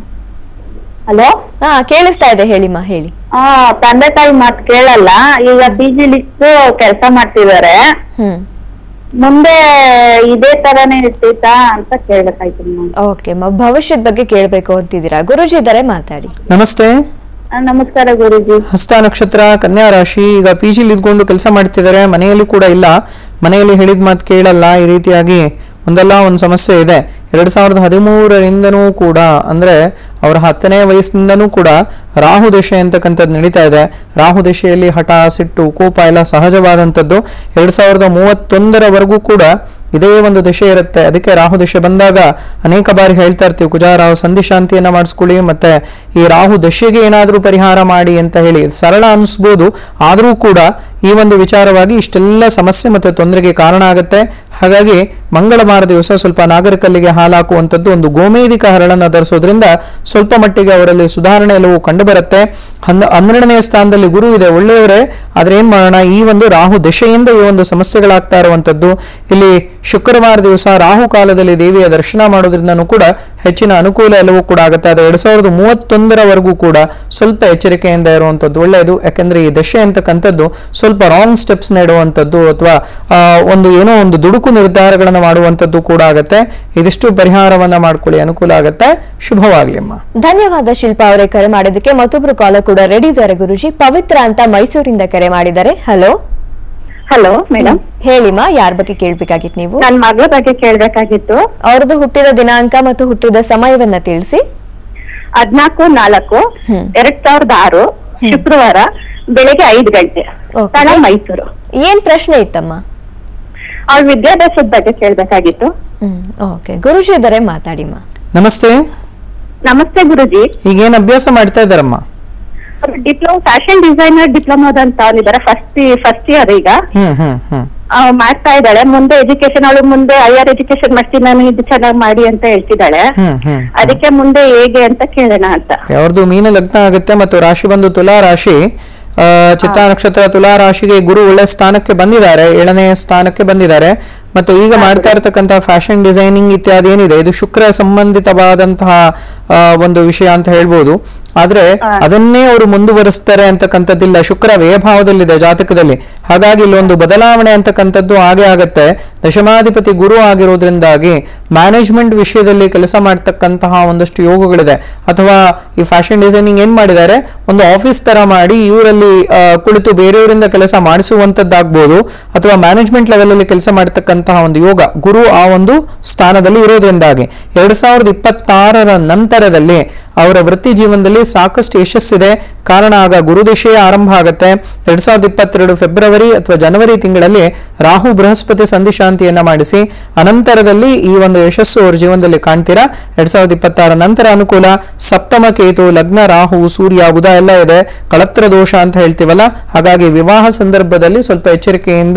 ಹಲೋ ಹಾ ಕೇಳಿಸ್ತಾ ಇದೆ ಹೇಳಿಮ್ಮ ಹೇಳಿ ಆ ತಂದೆ ತಾಯಿ ಮಾತು ಕೇಳಲ್ಲ ಈಗ ಪಿ ಜಿ ಲಿಸ್ಟ್ ಕೆಲಸ ಮಾಡ್ತಿದ್ದಾರೆ ಹ್ಮ್ ಮುಂದೆ ಇದೇ ತರಾನೇ ಇರ್ತೈತಾ ಅಂತ ಕೇಳ್ಬೇಕಾಯ್ತು ಮೇಡಮ್ ಓಕೆ ಭವಿಷ್ಯದ ಬಗ್ಗೆ ಕೇಳಬೇಕು ಅಂತಿದ್ದೀರಾ ಗುರುಜಿ ಇದ್ದಾರೆ ಮಾತಾಡಿ ನಮಸ್ತೆ ನಮಸ್ಕಾರ ಗುರುಜಿ ಹಸ್ತ ನಕ್ಷತ್ರ ಕನ್ಯಾ ರಾಶಿ ಈಗ ಪಿ ಜಿಲಿ ಇದ್ಕೊಂಡು ಕೆಲಸ ಮಾಡ್ತಿದ್ದಾರೆ ಮನೆಯಲ್ಲಿ ಕೂಡ ಇಲ್ಲ ಮನೆಯಲ್ಲಿ ಹೇಳಿದ ಮಾತು ಕೇಳಲ್ಲ ಈ ರೀತಿಯಾಗಿ ಒಂದಲ್ಲ ಒಂದು ಸಮಸ್ಯೆ ಇದೆ ಎರಡ್ ಸಾವಿರದ ಹದಿಮೂರರಿಂದನೂ ಕೂಡ ಅಂದ್ರೆ ಅವರ ಹತ್ತನೇ ವಯಸ್ಸಿನಿಂದನೂ ಕೂಡ ರಾಹು ದಶೆ ಅಂತಕ್ಕಂಥದ್ದು ನಡೀತಾ ಇದೆ ರಾಹು ದಶೆಯಲ್ಲಿ ಹಠ ಸಿಟ್ಟು ಕೋಪ ಎಲ್ಲ ಸಹಜವಾದಂಥದ್ದು ಎರಡ್ ಸಾವಿರದ ಮೂವತ್ತೊಂದರವರೆಗೂ ಕೂಡ ಇದೇ ಒಂದು ದಶೆ ಇರುತ್ತೆ ಅದಕ್ಕೆ ರಾಹು ದಶೆ ಬಂದಾಗ ಅನೇಕ ಬಾರಿ ಹೇಳ್ತಾ ಇರ್ತೀವಿ ಕುಜಾರಾವ್ ಸಂಧಿ ಶಾಂತಿಯನ್ನ ಮಾಡಿಸ್ಕೊಳ್ಳಿ ಮತ್ತೆ ಈ ರಾಹು ದಶೆಗೆ ಏನಾದರೂ ಪರಿಹಾರ ಮಾಡಿ ಅಂತ ಹೇಳಿ ಸರಳ ಅನಿಸ್ಬೋದು ಆದರೂ ಕೂಡ ಈ ಒಂದು ವಿಚಾರವಾಗಿ ಇಷ್ಟೆಲ್ಲ ಸಮಸ್ಯೆ ಮತ್ತೆ ತೊಂದರೆಗೆ ಕಾರಣ ಆಗುತ್ತೆ ಹಾಗಾಗಿ ಮಂಗಳವಾರ ದಿವಸ ಸ್ವಲ್ಪ ನಾಗರಿಕಲ್ಲಿಗೆ ಹಾಲಾಕುವಂಥದ್ದು ಒಂದು ಗೋಮೇಧಿಕ ಹರಳನ್ನು ಧರಿಸೋದ್ರಿಂದ ಸ್ವಲ್ಪ ಮಟ್ಟಿಗೆ ಅವರಲ್ಲಿ ಸುಧಾರಣೆ ಎಲ್ಲವೂ ಕಂಡುಬರುತ್ತೆ ಹನ್ನ ಹನ್ನೆರಡನೇ ಸ್ಥಾನದಲ್ಲಿ ಗುರು ಇದೆ ಒಳ್ಳೆಯವರೇ ಆದ್ರೆ ಏನ್ ಮಾಡೋಣ ಈ ಒಂದು ರಾಹು ದಶೆಯಿಂದ ಈ ಒಂದು ಸಮಸ್ಯೆಗಳಾಗ್ತಾ ಇರುವಂತದ್ದು ಇಲ್ಲಿ ಶುಕ್ರವಾರ ದಿವಸ ರಾಹು ಕಾಲದಲ್ಲಿ ದೇವಿಯ ದರ್ಶನ ಮಾಡೋದ್ರಿಂದನೂ ಕೂಡ ಹೆಚ್ಚಿನ ಅನುಕೂಲ ಎಲ್ಲವೂ ಕೂಡ ಆಗುತ್ತೆ ಅದು ಎರಡ್ ಸಾವಿರದ ಮೂವತ್ತೊಂದರವರೆಗೂ ಕೂಡ ಸ್ವಲ್ಪ ಎಚ್ಚರಿಕೆಯಿಂದ ಇರುವಂತದ್ದು ಒಳ್ಳೆಯದು ಯಾಕಂದ್ರೆ ಈ ದಶೆ ಅಂತಕ್ಕಂಥದ್ದು ಸ್ವಲ್ಪ ರಾಂಗ್ ಸ್ಟೆಪ್ಸ್ ನೆಡುವಂಥದ್ದು ಅಥವಾ ಒಂದು ಏನೋ ಒಂದು ದುಡುಕು ನಿರ್ಧಾರಗಳನ್ನು ಮಾಡುವಂಥದ್ದು ಕೂಡ ಆಗುತ್ತೆ ಇದಿಷ್ಟು ಪರಿಹಾರವನ್ನ ಮಾಡ್ಕೊಳ್ಳಿ ಅನುಕೂಲ ಆಗುತ್ತೆ ಶುಭವಾಗ್ಲಿ ಅಮ್ಮ ಧನ್ಯವಾದ ಶಿಲ್ಪಾ ಅವರೇ ಕರೆ ಮಾಡಿದ್ದಕ್ಕೆ ಮತ್ತೊಬ್ರು ಕಾಲ ಕೂಡ ರೆಡಿ ಇದ್ದಾರೆ ಗುರುಜಿ ಪವಿತ್ರ ಅಂತ ಮೈಸೂರಿಂದ ಕರೆ ಮಾಡಿದ್ದಾರೆ ಹಲೋ ಹಲೋ ಮೇಡಮ್ ಹೇಳಿಮಾ ಯಾರ ಬಗ್ಗೆ ಕೇಳ್ಬೇಕಾಗಿತ್ತು ನೀವು ನನ್ ಮಗಳ ಬಗ್ಗೆ ಕೇಳ್ಬೇಕಾಗಿತ್ತು ಅವ್ರದ್ದು ಹುಟ್ಟಿದ ದಿನಾಂಕ ಮತ್ತು ಹುಟ್ಟಿದ ಸಮಯವನ್ನ ತಿಳಿಸಿ ಹದ್ನಾಲ್ಕು ನಾಲ್ಕು ಹ್ಮ್. ಎರಡ್ ಸಾವಿರದ ಆರು ಶುಕ್ರವಾರ ಬೆಳಿಗ್ಗೆ ಐದು ಗಂಟೆ Okay. ಸ್ಥಳ ಮೈಸೂರು ಏನ್ ಪ್ರಶ್ನೆ ಇತ್ತಮ್ಮ ಅವ್ಳ ವಿದ್ಯಾಭ್ಯಾಸದ ಬಗ್ಗೆ ಕೇಳ್ಬೇಕಾಗಿತ್ತು ಹ್ಮ್ ಓಕೆ ಗುರುಜಿ ಇದ್ದಾರೆ ಮಾತಾಡಿಮ್ಮ ನಮಸ್ತೆ ನಮಸ್ತೆ ಗುರುಜಿ ಈಗೇನ್ ಅಭ್ಯಾಸ ಮಾಡ್ತಾ ಇದ್ದಾರಮ್ಮ ಡಿಪ್ಲೊಮಾ ಫ್ಯಾಷನ್ ಡಿಸೈನರ್ ಡಿಪ್ಲೊಮಾ ಅಂತ ಅವನಿದ್ದಾರೆ ಫಸ್ಟ್ ಫಸ್ಟ್ ಇಯರ್ ಈಗ ಹ್ಮ್ ಹ್ಮ್ ಹ್ಮ್ ಆ, ಮಾಡ್ತಾ ಇದ್ದಾಳೆ ಮುಂದೆ ಎಜುಕೇಶನ್ ಅವಳು ಮುಂದೆ ಹೈಯರ್ ಎಜುಕೇಶನ್ ಮಾಡ್ತೀನಿ ನಾನು ಇದು ಚೆನ್ನಾಗಿ ಮಾಡಿ ಅಂತ ಹೇಳ್ತಿದ್ದಾಳೆ ಹ್ಮ್ ಹ್ಮ್ ಅದಕ್ಕೆ ಮುಂದೆ ಹೇಗೆ ಅಂತ ಕೇಳೋಣ ಅಂತ ಅವ್ರದ್ದು ಮೀನ ಲಗ್ನ ಆಗುತ್ತೆ ಮತ್ತು ರಾಶಿ ಬಂದು ತುಲಾ ರಾಶಿ ಆ, ಚಿತ್ತಾ ನಕ್ಷತ್ರ ತುಲಾ ರಾಶಿಗೆ ಗುರು ಒಳ್ಳೆ ಸ್ಥಾನಕ್ಕೆ ಬಂದಿದ್ದಾರೆ ಏಳನೇ ಸ್ಥಾನಕ್ಕೆ ಬಂದಿದ್ದಾರೆ ಮತ್ತು ಈಗ ಮಾಡ್ತಾ ಇರತಕ್ಕಂತ ಫ್ಯಾಷನ್ ಡಿಸೈನಿಂಗ್ ಇತ್ಯಾದಿ ಏನಿದೆ ಇದು ಶುಕ್ರ ಸಂಬಂಧಿತವಾದಂತಹ ಆ, ಒಂದು ವಿಷಯ ಅಂತ ಹೇಳ್ಬೋದು ಆದ್ರೆ ಅದನ್ನೇ ಅವರು ಮುಂದುವರಿಸ್ತಾರೆ ಅಂತಕ್ಕಂಥದ್ದಿಲ್ಲ ಶುಕ್ರ ವ್ಯಯಭಾವದಲ್ಲಿದೆ ಜಾತಕದಲ್ಲಿ ಹಾಗಾಗಿ ಇಲ್ಲೊಂದು ಬದಲಾವಣೆ ಅಂತಕ್ಕಂಥದ್ದು ಆಗೇ ಆಗತ್ತೆ ದಶಮಾಧಿಪತಿ ಗುರು ಆಗಿರೋದ್ರಿಂದಾಗಿ ಮ್ಯಾನೇಜ್ಮೆಂಟ್ ವಿಷಯದಲ್ಲಿ ಕೆಲಸ ಮಾಡ್ತಕ್ಕಂತಹ ಒಂದಷ್ಟು ಯೋಗಗಳಿದೆ ಅಥವಾ ಈ ಫ್ಯಾಷನ್ ಡಿಸೈನಿಂಗ್ ಏನ್ ಮಾಡಿದ್ದಾರೆ ಒಂದು ಆಫೀಸ್ ತರ ಮಾಡಿ ಇವರಲ್ಲಿ ಆ, ಕುಳಿತು ಬೇರೆಯವರಿಂದ ಕೆಲಸ ಮಾಡಿಸುವಂತದ್ದಾಗ್ಬೋದು ಅಥವಾ ಮ್ಯಾನೇಜ್ಮೆಂಟ್ ಲೆವೆಲ್ ಅಲ್ಲಿ ಕೆಲಸ ಮಾಡತಕ್ಕಂತಹ ಒಂದು ಯೋಗ ಗುರು ಆ ಒಂದು ಸ್ಥಾನದಲ್ಲಿ ಇರೋದ್ರಿಂದಾಗಿ ಎರಡ್ ಸಾವಿರದ ಇಪ್ಪತ್ತಾರರ ನಂತರದಲ್ಲಿ ಅವರ ವೃತ್ತಿ ಜೀವನದಲ್ಲಿ ಸಾಕಷ್ಟು ಯಶಸ್ಸಿದೆ ಕಾರಣ ಆಗ ಗುರುದಿಶೆಯೇ ಆರಂಭ ಆಗುತ್ತೆ ಎರಡ್ ಸಾವಿರದ ಇಪ್ಪತ್ತೆರಡು ಫೆಬ್ರವರಿ ಅಥವಾ ಜನವರಿ ತಿಂಗಳಲ್ಲಿ ರಾಹು ಬೃಹಸ್ಪತಿ ಸಂಧಿ ಶಾಂತಿಯನ್ನ ಮಾಡಿಸಿ ಅನಂತರದಲ್ಲಿ ಈ ಒಂದು ಯಶಸ್ಸು ಅವ್ರ ಜೀವನದಲ್ಲಿ ಕಾಣ್ತೀರಾ ಎರಡ್ ಸಾವಿರದ ಇಪ್ಪತ್ತಾರ ನಂತರ ಅನುಕೂಲ ಸಪ್ತಮ ಕೇತು ಲಗ್ನ ರಾಹು ಸೂರ್ಯ ಬುಧ ಎಲ್ಲ ಇದೆ ಕಳತ್ರ ದೋಷ ಅಂತ ಹೇಳ್ತೀವಲ್ಲ ಹಾಗಾಗಿ ವಿವಾಹ ಸಂದರ್ಭದಲ್ಲಿ ಸ್ವಲ್ಪ ಎಚ್ಚರಿಕೆಯಿಂದ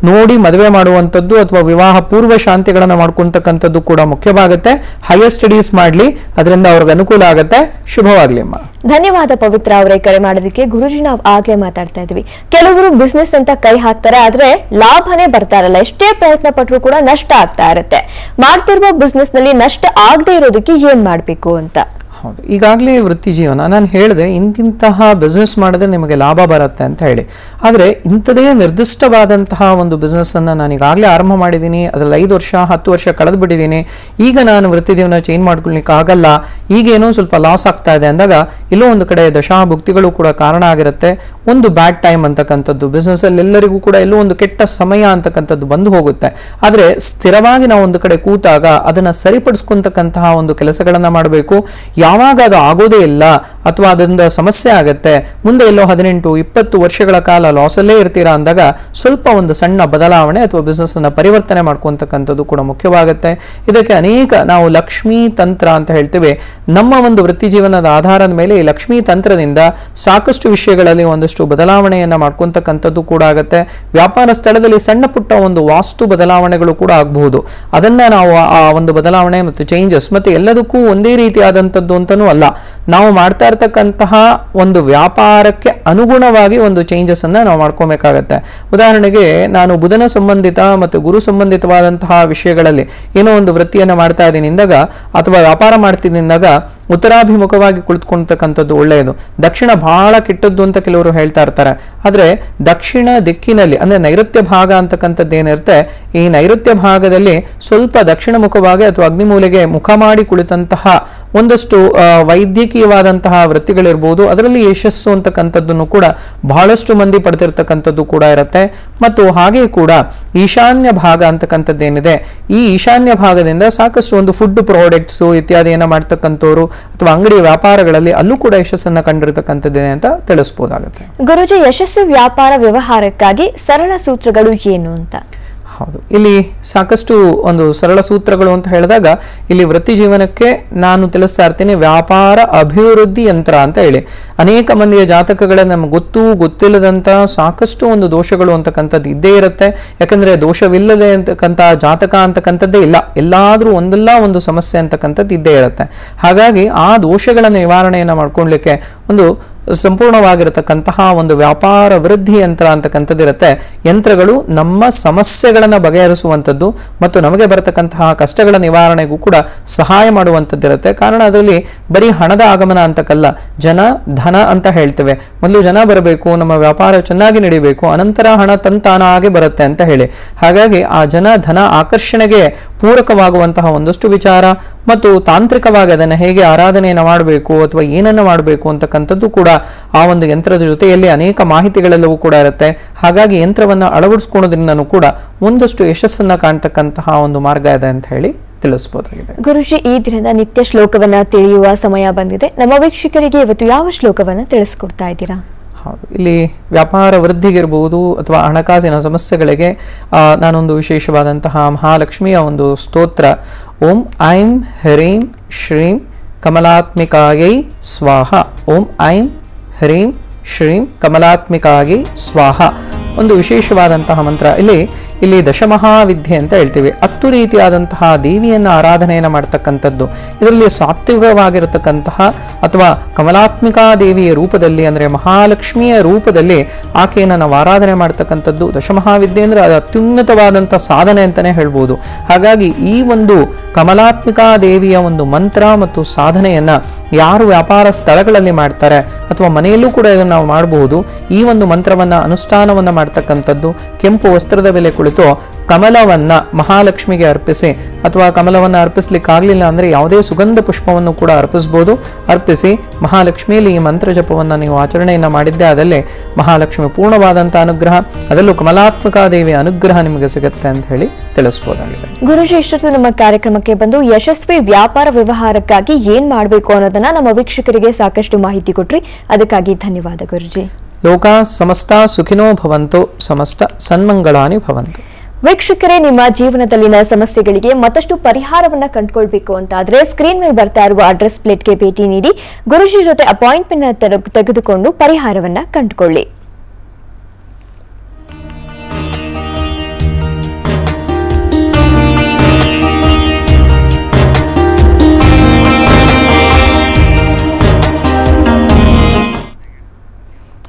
ನೋಡಿ ಮದುವೆ ಮಾಡುವಂಥದ್ದು ಅಥವಾ ವಿವಾಹ ಪೂರ್ವ ಶಾಂತಿಗಳನ್ನ ಮಾಡ್ಕೊಂತಕ್ಕಂಥದ್ದು ಕೂಡ ಮುಖ್ಯವಾಗುತ್ತೆ ಹೈಯರ್ ಸ್ಟಡೀಸ್ ಮಾಡ್ಲಿ ಅದರಿಂದ ಅವ್ರಿಗೆ ಅನುಕೂಲ ಆಗುತ್ತೆ ಶುಭವಾಗ್ಲಿ ಅಮ್ಮ ಧನ್ಯವಾದ ಪವಿತ್ರ ಅವರೇ ಕರೆ ಮಾಡೋದಕ್ಕೆ ಗುರುಜಿ ನಾವು ಆಗ್ಲೇ ಮಾತಾಡ್ತಾ ಇದ್ವಿ ಕೆಲವರು ಬಿಸ್ನೆಸ್ ಅಂತ ಕೈ ಹಾಕ್ತಾರೆ ಆದ್ರೆ ಲಾಭನೇ ಬರ್ತಾ ಇರಲ್ಲ ಎಷ್ಟೇ ಪ್ರಯತ್ನ ಪಟ್ಟರು ಕೂಡ ನಷ್ಟ ಆಗ್ತಾ ಇರುತ್ತೆ ಮಾಡ್ತಿರುವ ಬಿಸ್ನೆಸ್ ನಲ್ಲಿ ನಷ್ಟ ಆಗದೆ ಇರೋದಕ್ಕೆ ಏನ್ ಮಾಡ್ಬೇಕು ಅಂತ ಹೌದು ಈಗಾಗಲೇ ವೃತ್ತಿ ಜೀವನ ನಾನು ಹೇಳಿದೆ ಇಂತಿಂತಹ ಬಿಸ್ನೆಸ್ ಮಾಡಿದ್ರೆ ನಿಮಗೆ ಲಾಭ ಬರುತ್ತೆ ಅಂತ ಹೇಳಿ ಆದರೆ ಇಂಥದೇ ನಿರ್ದಿಷ್ಟವಾದಂತಹ ಒಂದು ಬಿಸ್ನೆಸ್ಸನ್ನು ನಾನು ಈಗಾಗಲೇ ಆರಂಭ ಮಾಡಿದ್ದೀನಿ ಅದರಲ್ಲಿ ಐದು ವರ್ಷ ಹತ್ತು ವರ್ಷ ಕಳೆದು ಬಿಟ್ಟಿದ್ದೀನಿ ಈಗ ನಾನು ವೃತ್ತಿ ಜೀವನ ಚೇಂಜ್ ಮಾಡ್ಕೊಳ್ಲಿಕ್ಕೆ ಆಗಲ್ಲ ಈಗೇನೋ ಸ್ವಲ್ಪ ಲಾಸ್ ಆಗ್ತಾ ಇದೆ ಅಂದಾಗ ಎಲ್ಲೋ ಒಂದು ಕಡೆ ದಶಾಭುಕ್ತಿಗಳು ಕೂಡ ಕಾರಣ ಆಗಿರುತ್ತೆ ಒಂದು ಬ್ಯಾಡ್ ಟೈಮ್ ಅಂತಕ್ಕಂಥದ್ದು ಬಿಸ್ನೆಸ್ಸಲ್ಲಿ ಎಲ್ಲರಿಗೂ ಕೂಡ ಎಲ್ಲೋ ಒಂದು ಕೆಟ್ಟ ಸಮಯ ಅಂತಕ್ಕಂಥದ್ದು ಬಂದು ಹೋಗುತ್ತೆ ಆದರೆ ಸ್ಥಿರವಾಗಿ ನಾವು ಒಂದು ಕಡೆ ಕೂತಾಗ ಅದನ್ನು ಸರಿಪಡಿಸ್ಕೊಂತಕ್ಕಂತಹ ಒಂದು ಕೆಲಸಗಳನ್ನು ಮಾಡಬೇಕು ಯಾವಾಗ ಅದು ಆಗೋದೇ ಇಲ್ಲ ಅಥವಾ ಅದರಿಂದ ಸಮಸ್ಯೆ ಆಗುತ್ತೆ ಮುಂದೆ ಎಲ್ಲೋ ಹದಿನೆಂಟು ಇಪ್ಪತ್ತು ವರ್ಷಗಳ ಕಾಲ ಲಾಸಲ್ಲೇ ಇರ್ತೀರಾ ಅಂದಾಗ ಸ್ವಲ್ಪ ಒಂದು ಸಣ್ಣ ಬದಲಾವಣೆ ಅಥವಾ ಬಿಸ್ನೆಸ್ ಅನ್ನ ಪರಿವರ್ತನೆ ಮಾಡ್ಕೊಂತಕ್ಕಂಥದ್ದು ಕೂಡ ಮುಖ್ಯವಾಗುತ್ತೆ ಇದಕ್ಕೆ ಅನೇಕ ನಾವು ಲಕ್ಷ್ಮೀ ತಂತ್ರ ಅಂತ ಹೇಳ್ತೇವೆ ನಮ್ಮ ಒಂದು ವೃತ್ತಿ ಜೀವನದ ಆಧಾರದ ಮೇಲೆ ಈ ಲಕ್ಷ್ಮೀ ತಂತ್ರದಿಂದ ಸಾಕಷ್ಟು ವಿಷಯಗಳಲ್ಲಿ ಒಂದಷ್ಟು ಬದಲಾವಣೆಯನ್ನ ಮಾಡ್ಕೊಂತಕ್ಕಂಥದ್ದು ಕೂಡ ಆಗುತ್ತೆ ವ್ಯಾಪಾರ ಸ್ಥಳದಲ್ಲಿ ಸಣ್ಣ ಪುಟ್ಟ ಒಂದು ವಾಸ್ತು ಬದಲಾವಣೆಗಳು ಕೂಡ ಆಗಬಹುದು ಅದನ್ನ ನಾವು ಆ ಒಂದು ಬದಲಾವಣೆ ಮತ್ತು ಚೇಂಜಸ್ ಮತ್ತೆ ಎಲ್ಲದಕ್ಕೂ ಒಂದೇ ರೀತಿಯಾದಂಥದ್ದು ಅಂತನೂ ಅಲ್ಲ ನಾವು ಮಾಡ್ತಾ ಇರ್ತಕ್ಕಂತಹ ಒಂದು ವ್ಯಾಪಾರಕ್ಕೆ ಅನುಗುಣವಾಗಿ ಒಂದು ಚೇಂಜಸ್ ಅನ್ನ ನಾವು ಮಾಡ್ಕೋಬೇಕಾಗತ್ತೆ ಉದಾಹರಣೆಗೆ ನಾನು ಬುಧನ ಸಂಬಂಧಿತ ಮತ್ತು ಗುರು ಸಂಬಂಧಿತವಾದಂತಹ ವಿಷಯಗಳಲ್ಲಿ ಏನೋ ಒಂದು ವೃತ್ತಿಯನ್ನು ಮಾಡ್ತಾ ಇದ್ದೀನಿ ಅಂದಾಗ ಅಥವಾ ವ್ಯಾಪಾರ ಮಾಡ್ತೀನಿ ಅಂದಾಗ ಉತ್ತರಾಭಿಮುಖವಾಗಿ ಕುಳಿತುಕೊಳ್ತಕ್ಕಂಥದ್ದು ಒಳ್ಳೆಯದು ದಕ್ಷಿಣ ಬಹಳ ಕೆಟ್ಟದ್ದು ಅಂತ ಕೆಲವರು ಹೇಳ್ತಾ ಇರ್ತಾರೆ ಆದರೆ ದಕ್ಷಿಣ ದಿಕ್ಕಿನಲ್ಲಿ ಅಂದ್ರೆ ನೈಋತ್ಯ ಭಾಗ ಅಂತಕ್ಕಂಥದ್ದು ಏನಿರುತ್ತೆ ಈ ನೈಋತ್ಯ ಭಾಗದಲ್ಲಿ ಸ್ವಲ್ಪ ದಕ್ಷಿಣ ಮುಖವಾಗಿ ಅಥವಾ ಅಗ್ನಿಮೂಲೆಗೆ ಮುಖ ಮಾಡಿ ಕುಳಿತಂತಹ ಒಂದಷ್ಟು ಆ, ವೈದ್ಯಕೀಯವಾದಂತಹ ವೃತ್ತಿಗಳಿರ್ಬೋದು ಅದರಲ್ಲಿ ಯಶಸ್ಸು ಅಂತಕ್ಕಂಥದ್ದನ್ನು ಕೂಡ ಬಹಳಷ್ಟು ಮಂದಿ ಪಡೆದಿರ್ತಕ್ಕಂಥದ್ದು ಕೂಡ ಇರುತ್ತೆ ಮತ್ತು ಹಾಗೆ ಕೂಡ ಈಶಾನ್ಯ ಭಾಗ ಅಂತಕ್ಕಂಥದ್ದು ಏನಿದೆ ಈ ಈಶಾನ್ಯ ಭಾಗದಿಂದ ಸಾಕಷ್ಟು ಒಂದು ಫುಡ್ ಪ್ರಾಡಕ್ಟ್ಸು ಇತ್ಯಾದಿಯನ್ನ ಮಾಡ್ತಕ್ಕಂಥವ್ರು ಅಥವಾ ಅಂಗಡಿ ವ್ಯಾಪಾರಗಳಲ್ಲಿ ಅಲ್ಲೂ ಕೂಡ ಯಶಸ್ಸನ್ನ ಕಂಡಿರ್ತಕ್ಕಂಥದ್ದೇ ಅಂತ ತಿಳಿಸ್ಬೋದಾಗುತ್ತೆ ಗುರುಜಿ ಯಶಸ್ವಿ ವ್ಯಾಪಾರ ವ್ಯವಹಾರಕ್ಕಾಗಿ ಸರಳ ಸೂತ್ರಗಳು ಏನು ಅಂತ ಹೌದು ಇಲ್ಲಿ ಸಾಕಷ್ಟು ಒಂದು ಸರಳ ಸೂತ್ರಗಳು ಅಂತ ಹೇಳಿದಾಗ ಇಲ್ಲಿ ವೃತ್ತಿ ಜೀವನಕ್ಕೆ ನಾನು ತಿಳಿಸ್ತಾ ಇರ್ತೀನಿ ವ್ಯಾಪಾರ ಅಭಿವೃದ್ಧಿ ಯಂತ್ರ ಅಂತ ಹೇಳಿ ಅನೇಕ ಮಂದಿಯ ಜಾತಕಗಳ ನಮ್ಗೆ ಗೊತ್ತು ಗೊತ್ತಿಲ್ಲದಂತ ಸಾಕಷ್ಟು ಒಂದು ದೋಷಗಳು ಅಂತಕ್ಕಂಥದ್ದು ಇದ್ದೇ ಇರುತ್ತೆ ಯಾಕಂದ್ರೆ ದೋಷವಿಲ್ಲದೆ ಅಂತಕ್ಕಂಥ ಜಾತಕ ಅಂತಕ್ಕಂಥದ್ದೇ ಇಲ್ಲ ಎಲ್ಲಾದ್ರೂ ಒಂದಲ್ಲ ಒಂದು ಸಮಸ್ಯೆ ಅಂತಕ್ಕಂಥದ್ದು ಇದ್ದೇ ಇರುತ್ತೆ ಹಾಗಾಗಿ ಆ ದೋಷಗಳ ನಿವಾರಣೆಯನ್ನು ಮಾಡ್ಕೊಳ್ಲಿಕ್ಕೆ ಒಂದು ಸಂಪೂರ್ಣವಾಗಿರತಕ್ಕಂತಹ ಒಂದು ವ್ಯಾಪಾರ ವೃದ್ಧಿ ಯಂತ್ರ ಅಂತಕ್ಕಂಥದ್ದು ಇರುತ್ತೆ ಯಂತ್ರಗಳು ನಮ್ಮ ಸಮಸ್ಯೆಗಳನ್ನು ಬಗೆಹರಿಸುವಂಥದ್ದು ಮತ್ತು ನಮಗೆ ಬರತಕ್ಕಂತಹ ಕಷ್ಟಗಳ ನಿವಾರಣೆಗೂ ಕೂಡ ಸಹಾಯ ಮಾಡುವಂಥದ್ದಿರುತ್ತೆ ಕಾರಣ ಅದರಲ್ಲಿ ಬರೀ ಹಣದ ಆಗಮನ ಅಂತಕ್ಕಲ್ಲ ಜನ ಧನ ಅಂತ ಹೇಳ್ತೇವೆ ಮೊದಲು ಜನ ಬರಬೇಕು ನಮ್ಮ ವ್ಯಾಪಾರ ಚೆನ್ನಾಗಿ ನಡಿಬೇಕು ಅನಂತರ ಹಣ ತಂತಾನಾಗೆ ಬರುತ್ತೆ ಅಂತ ಹೇಳಿ ಹಾಗಾಗಿ ಆ ಜನ ಧನ ಆಕರ್ಷಣೆಗೆ ಪೂರಕವಾಗುವಂತಹ ಒಂದಷ್ಟು ವಿಚಾರ ಮತ್ತು ತಾಂತ್ರಿಕವಾಗಿ ಅದನ್ನು ಹೇಗೆ ಆರಾಧನೆಯನ್ನು ಮಾಡಬೇಕು ಅಥವಾ ಏನನ್ನು ಮಾಡಬೇಕು ಅಂತಕ್ಕಂಥದ್ದು ಕೂಡ ಆ ಒಂದು ಯಂತ್ರದ ಜೊತೆಯಲ್ಲಿ ಅನೇಕ ಮಾಹಿತಿಗಳೆಲ್ಲವೂ ಕೂಡ ಇರುತ್ತೆ ಹಾಗಾಗಿ ಯಂತ್ರವನ್ನು ಅಳವಡಿಸ್ಕೊಳ್ಳೋದ್ರಿಂದನೂ ಕೂಡ ಒಂದಷ್ಟು ಯಶಸ್ಸನ್ನ ಕಾಣ್ತಕ್ಕಂತಹ ಒಂದು ಮಾರ್ಗ ಇದೆ ಅಂತ ಹೇಳಿ ತಿಳಿಸ್ಬೋದಾಗಿದೆ ಗುರುಜಿ ಈ ದಿನದ ನಿತ್ಯ ಶ್ಲೋಕವನ್ನ ತಿಳಿಯುವ ಸಮಯ ಬಂದಿದೆ ನಮ್ಮ ವೀಕ್ಷಕರಿಗೆ ಇವತ್ತು ಯಾವ ಶ್ಲೋಕವನ್ನ ತಿಳಿಸ್ಕೊಡ್ತಾ ಇದ್ದೀರಾ ಹೌದು ಇಲ್ಲಿ ವ್ಯಾಪಾರ ವೃದ್ಧಿಗಿರ್ಬೋದು ಅಥವಾ ಹಣಕಾಸಿನ ಸಮಸ್ಯೆಗಳಿಗೆ ಆ, ನಾನೊಂದು ವಿಶೇಷವಾದಂತಹ ಮಹಾಲಕ್ಷ್ಮಿಯ ಒಂದು ಸ್ತೋತ್ರ ಓಂ ಐಂ ಹ್ರೀಂ ಶ್ರೀಂ ಕಮಲಾತ್ಮಿಕಾಯೈ ಸ್ವಾಹ ಓಂ ಐಂ ಹ್ರೀಂ ಶ್ರೀಂ ಕಮಲಾತ್ಮಿಕಾಗಿ ಸ್ವಾಹ ಒಂದು ವಿಶೇಷವಾದಂತಹ ಮಂತ್ರ ಇಲ್ಲಿ ಇಲ್ಲಿ ದಶಮಹಾವಿದ್ಯೆ ಅಂತ ಹೇಳ್ತೀವಿ ಹತ್ತು ರೀತಿಯಾದಂತಹ ದೇವಿಯನ್ನ ಆರಾಧನೆಯನ್ನು ಮಾಡ್ತಕ್ಕಂಥದ್ದು ಇದರಲ್ಲಿ ಸಾತ್ವಿಕವಾಗಿರತಕ್ಕಂತಹ ಅಥವಾ ಕಮಲಾತ್ಮಿಕಾ ದೇವಿಯ ರೂಪದಲ್ಲಿ ಅಂದರೆ ಮಹಾಲಕ್ಷ್ಮಿಯ ರೂಪದಲ್ಲಿ ಆಕೆಯನ್ನು ನಾವು ಆರಾಧನೆ ಮಾಡ್ತಕ್ಕಂಥದ್ದು ದಶಮಹಾವಿದ್ಯೆ ಅಂದರೆ ಅದು ಅತ್ಯುನ್ನತವಾದಂಥ ಸಾಧನೆ ಅಂತಲೇ ಹೇಳ್ಬೋದು ಹಾಗಾಗಿ ಈ ಒಂದು ಕಮಲಾತ್ಮಿಕಾ ದೇವಿಯ ಒಂದು ಮಂತ್ರ ಮತ್ತು ಸಾಧನೆಯನ್ನ ಯಾರು ವ್ಯಾಪಾರ ಸ್ಥಳಗಳಲ್ಲಿ ಮಾಡ್ತಾರೆ ಅಥವಾ ಮನೆಯಲ್ಲೂ ಕೂಡ ಇದನ್ನು ನಾವು ಮಾಡಬಹುದು ಈ ಒಂದು ಮಂತ್ರವನ್ನ ಅನುಷ್ಠಾನವನ್ನ ಮಾಡ್ತಕ್ಕಂಥದ್ದು ಕೆಂಪು ವಸ್ತ್ರದ ಮೇಲೆ ಕುಳಿತು ಕಮಲವನ್ನ ಮಹಾಲಕ್ಷ್ಮಿಗೆ ಅರ್ಪಿಸಿ ಅಥವಾ ಕಮಲವನ್ನ ಅರ್ಪಿಸ್ಲಿಕ್ಕೆ ಆಗ್ಲಿಲ್ಲ ಅಂದ್ರೆ ಯಾವುದೇ ಸುಗಂಧ ಪುಷ್ಪವನ್ನು ಕೂಡ ಅರ್ಪಿಸ್ಬೋದು ಅರ್ಪಿಸಿ ಮಹಾಲಕ್ಷ್ಮಿಯಲ್ಲಿ ಈ ಮಂತ್ರ ಜಪವನ್ನ ನೀವು ಆಚರಣೆಯನ್ನ ಮಾಡಿದ್ದೇ ಆದಲ್ಲಿ ಮಹಾಲಕ್ಷ್ಮಿ ಪೂರ್ಣವಾದಂಥ ಅನುಗ್ರಹ ಅದರಲ್ಲೂ ಕಮಲಾತ್ಮಕ ದೇವಿಯ ಅನುಗ್ರಹ ನಿಮಗೆ ಸಿಗುತ್ತೆ ಅಂತ ಹೇಳಿ ತಿಳಿಸ್ಬೋದಾಗಿದೆ ಗುರುಜಿ ಇಷ್ಟೊತ್ತು ನಮ್ಮ ಕಾರ್ಯಕ್ರಮಕ್ಕೆ ಬಂದು ಯಶಸ್ವಿ ವ್ಯಾಪಾರ ವ್ಯವಹಾರಕ್ಕಾಗಿ ಏನ್ ಮಾಡಬೇಕು ಅನ್ನೋದನ್ನ ನಮ್ಮ ವೀಕ್ಷಕರಿಗೆ ಸಾಕಷ್ಟು ಮಾಹಿತಿ ಕೊಟ್ರಿ ಅದಕ್ಕಾಗಿ ಧನ್ಯವಾದ ಗುರುಜಿ ಲೋಕ ಸಮಸ್ತ ಸುಖಿನೋ ಭವಂತು ಸಮಸ್ತ ಸನ್ಮಂಗಳಾನಿ ಭವಂತು ವೀಕ್ಷಕರೇ ನಿಮ್ಮ ಜೀವನದಲ್ಲಿನ ಸಮಸ್ಯೆಗಳಿಗೆ ಮತ್ತಷ್ಟು ಪರಿಹಾರವನ್ನ ಕಂಡುಕೊಳ್ಬೇಕು ಅಂತಾದ್ರೆ ಸ್ಕ್ರೀನ್ ಮೇಲೆ ಬರ್ತಾ ಇರುವ ಅಡ್ರೆಸ್ ಪ್ಲೇಟ್ಗೆ ಭೇಟಿ ನೀಡಿ ಗುರುಜಿ ಜೊತೆ ಅಪಾಯಿಂಟ್ಮೆಂಟ್ ತೆಗೆದುಕೊಂಡು ಪರಿಹಾರವನ್ನ ಕಂಡುಕೊಳ್ಳಿ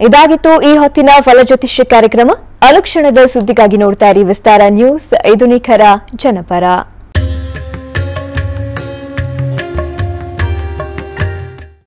ಇದಾಗಿತ್ತು ಈ ಹೊತ್ತಿನ ಫಲಜ್ಯೋತಿಷ್ಯ ಕಾರ್ಯಕ್ರಮ ಅನುಕ್ಷಣದ ಸುದ್ದಿಗಾಗಿ ನೋಡ್ತಾ ಇರಿ ವಿಸ್ತಾರ ನ್ಯೂಸ್ ಇದು ನಿಖರ ಜನಪರ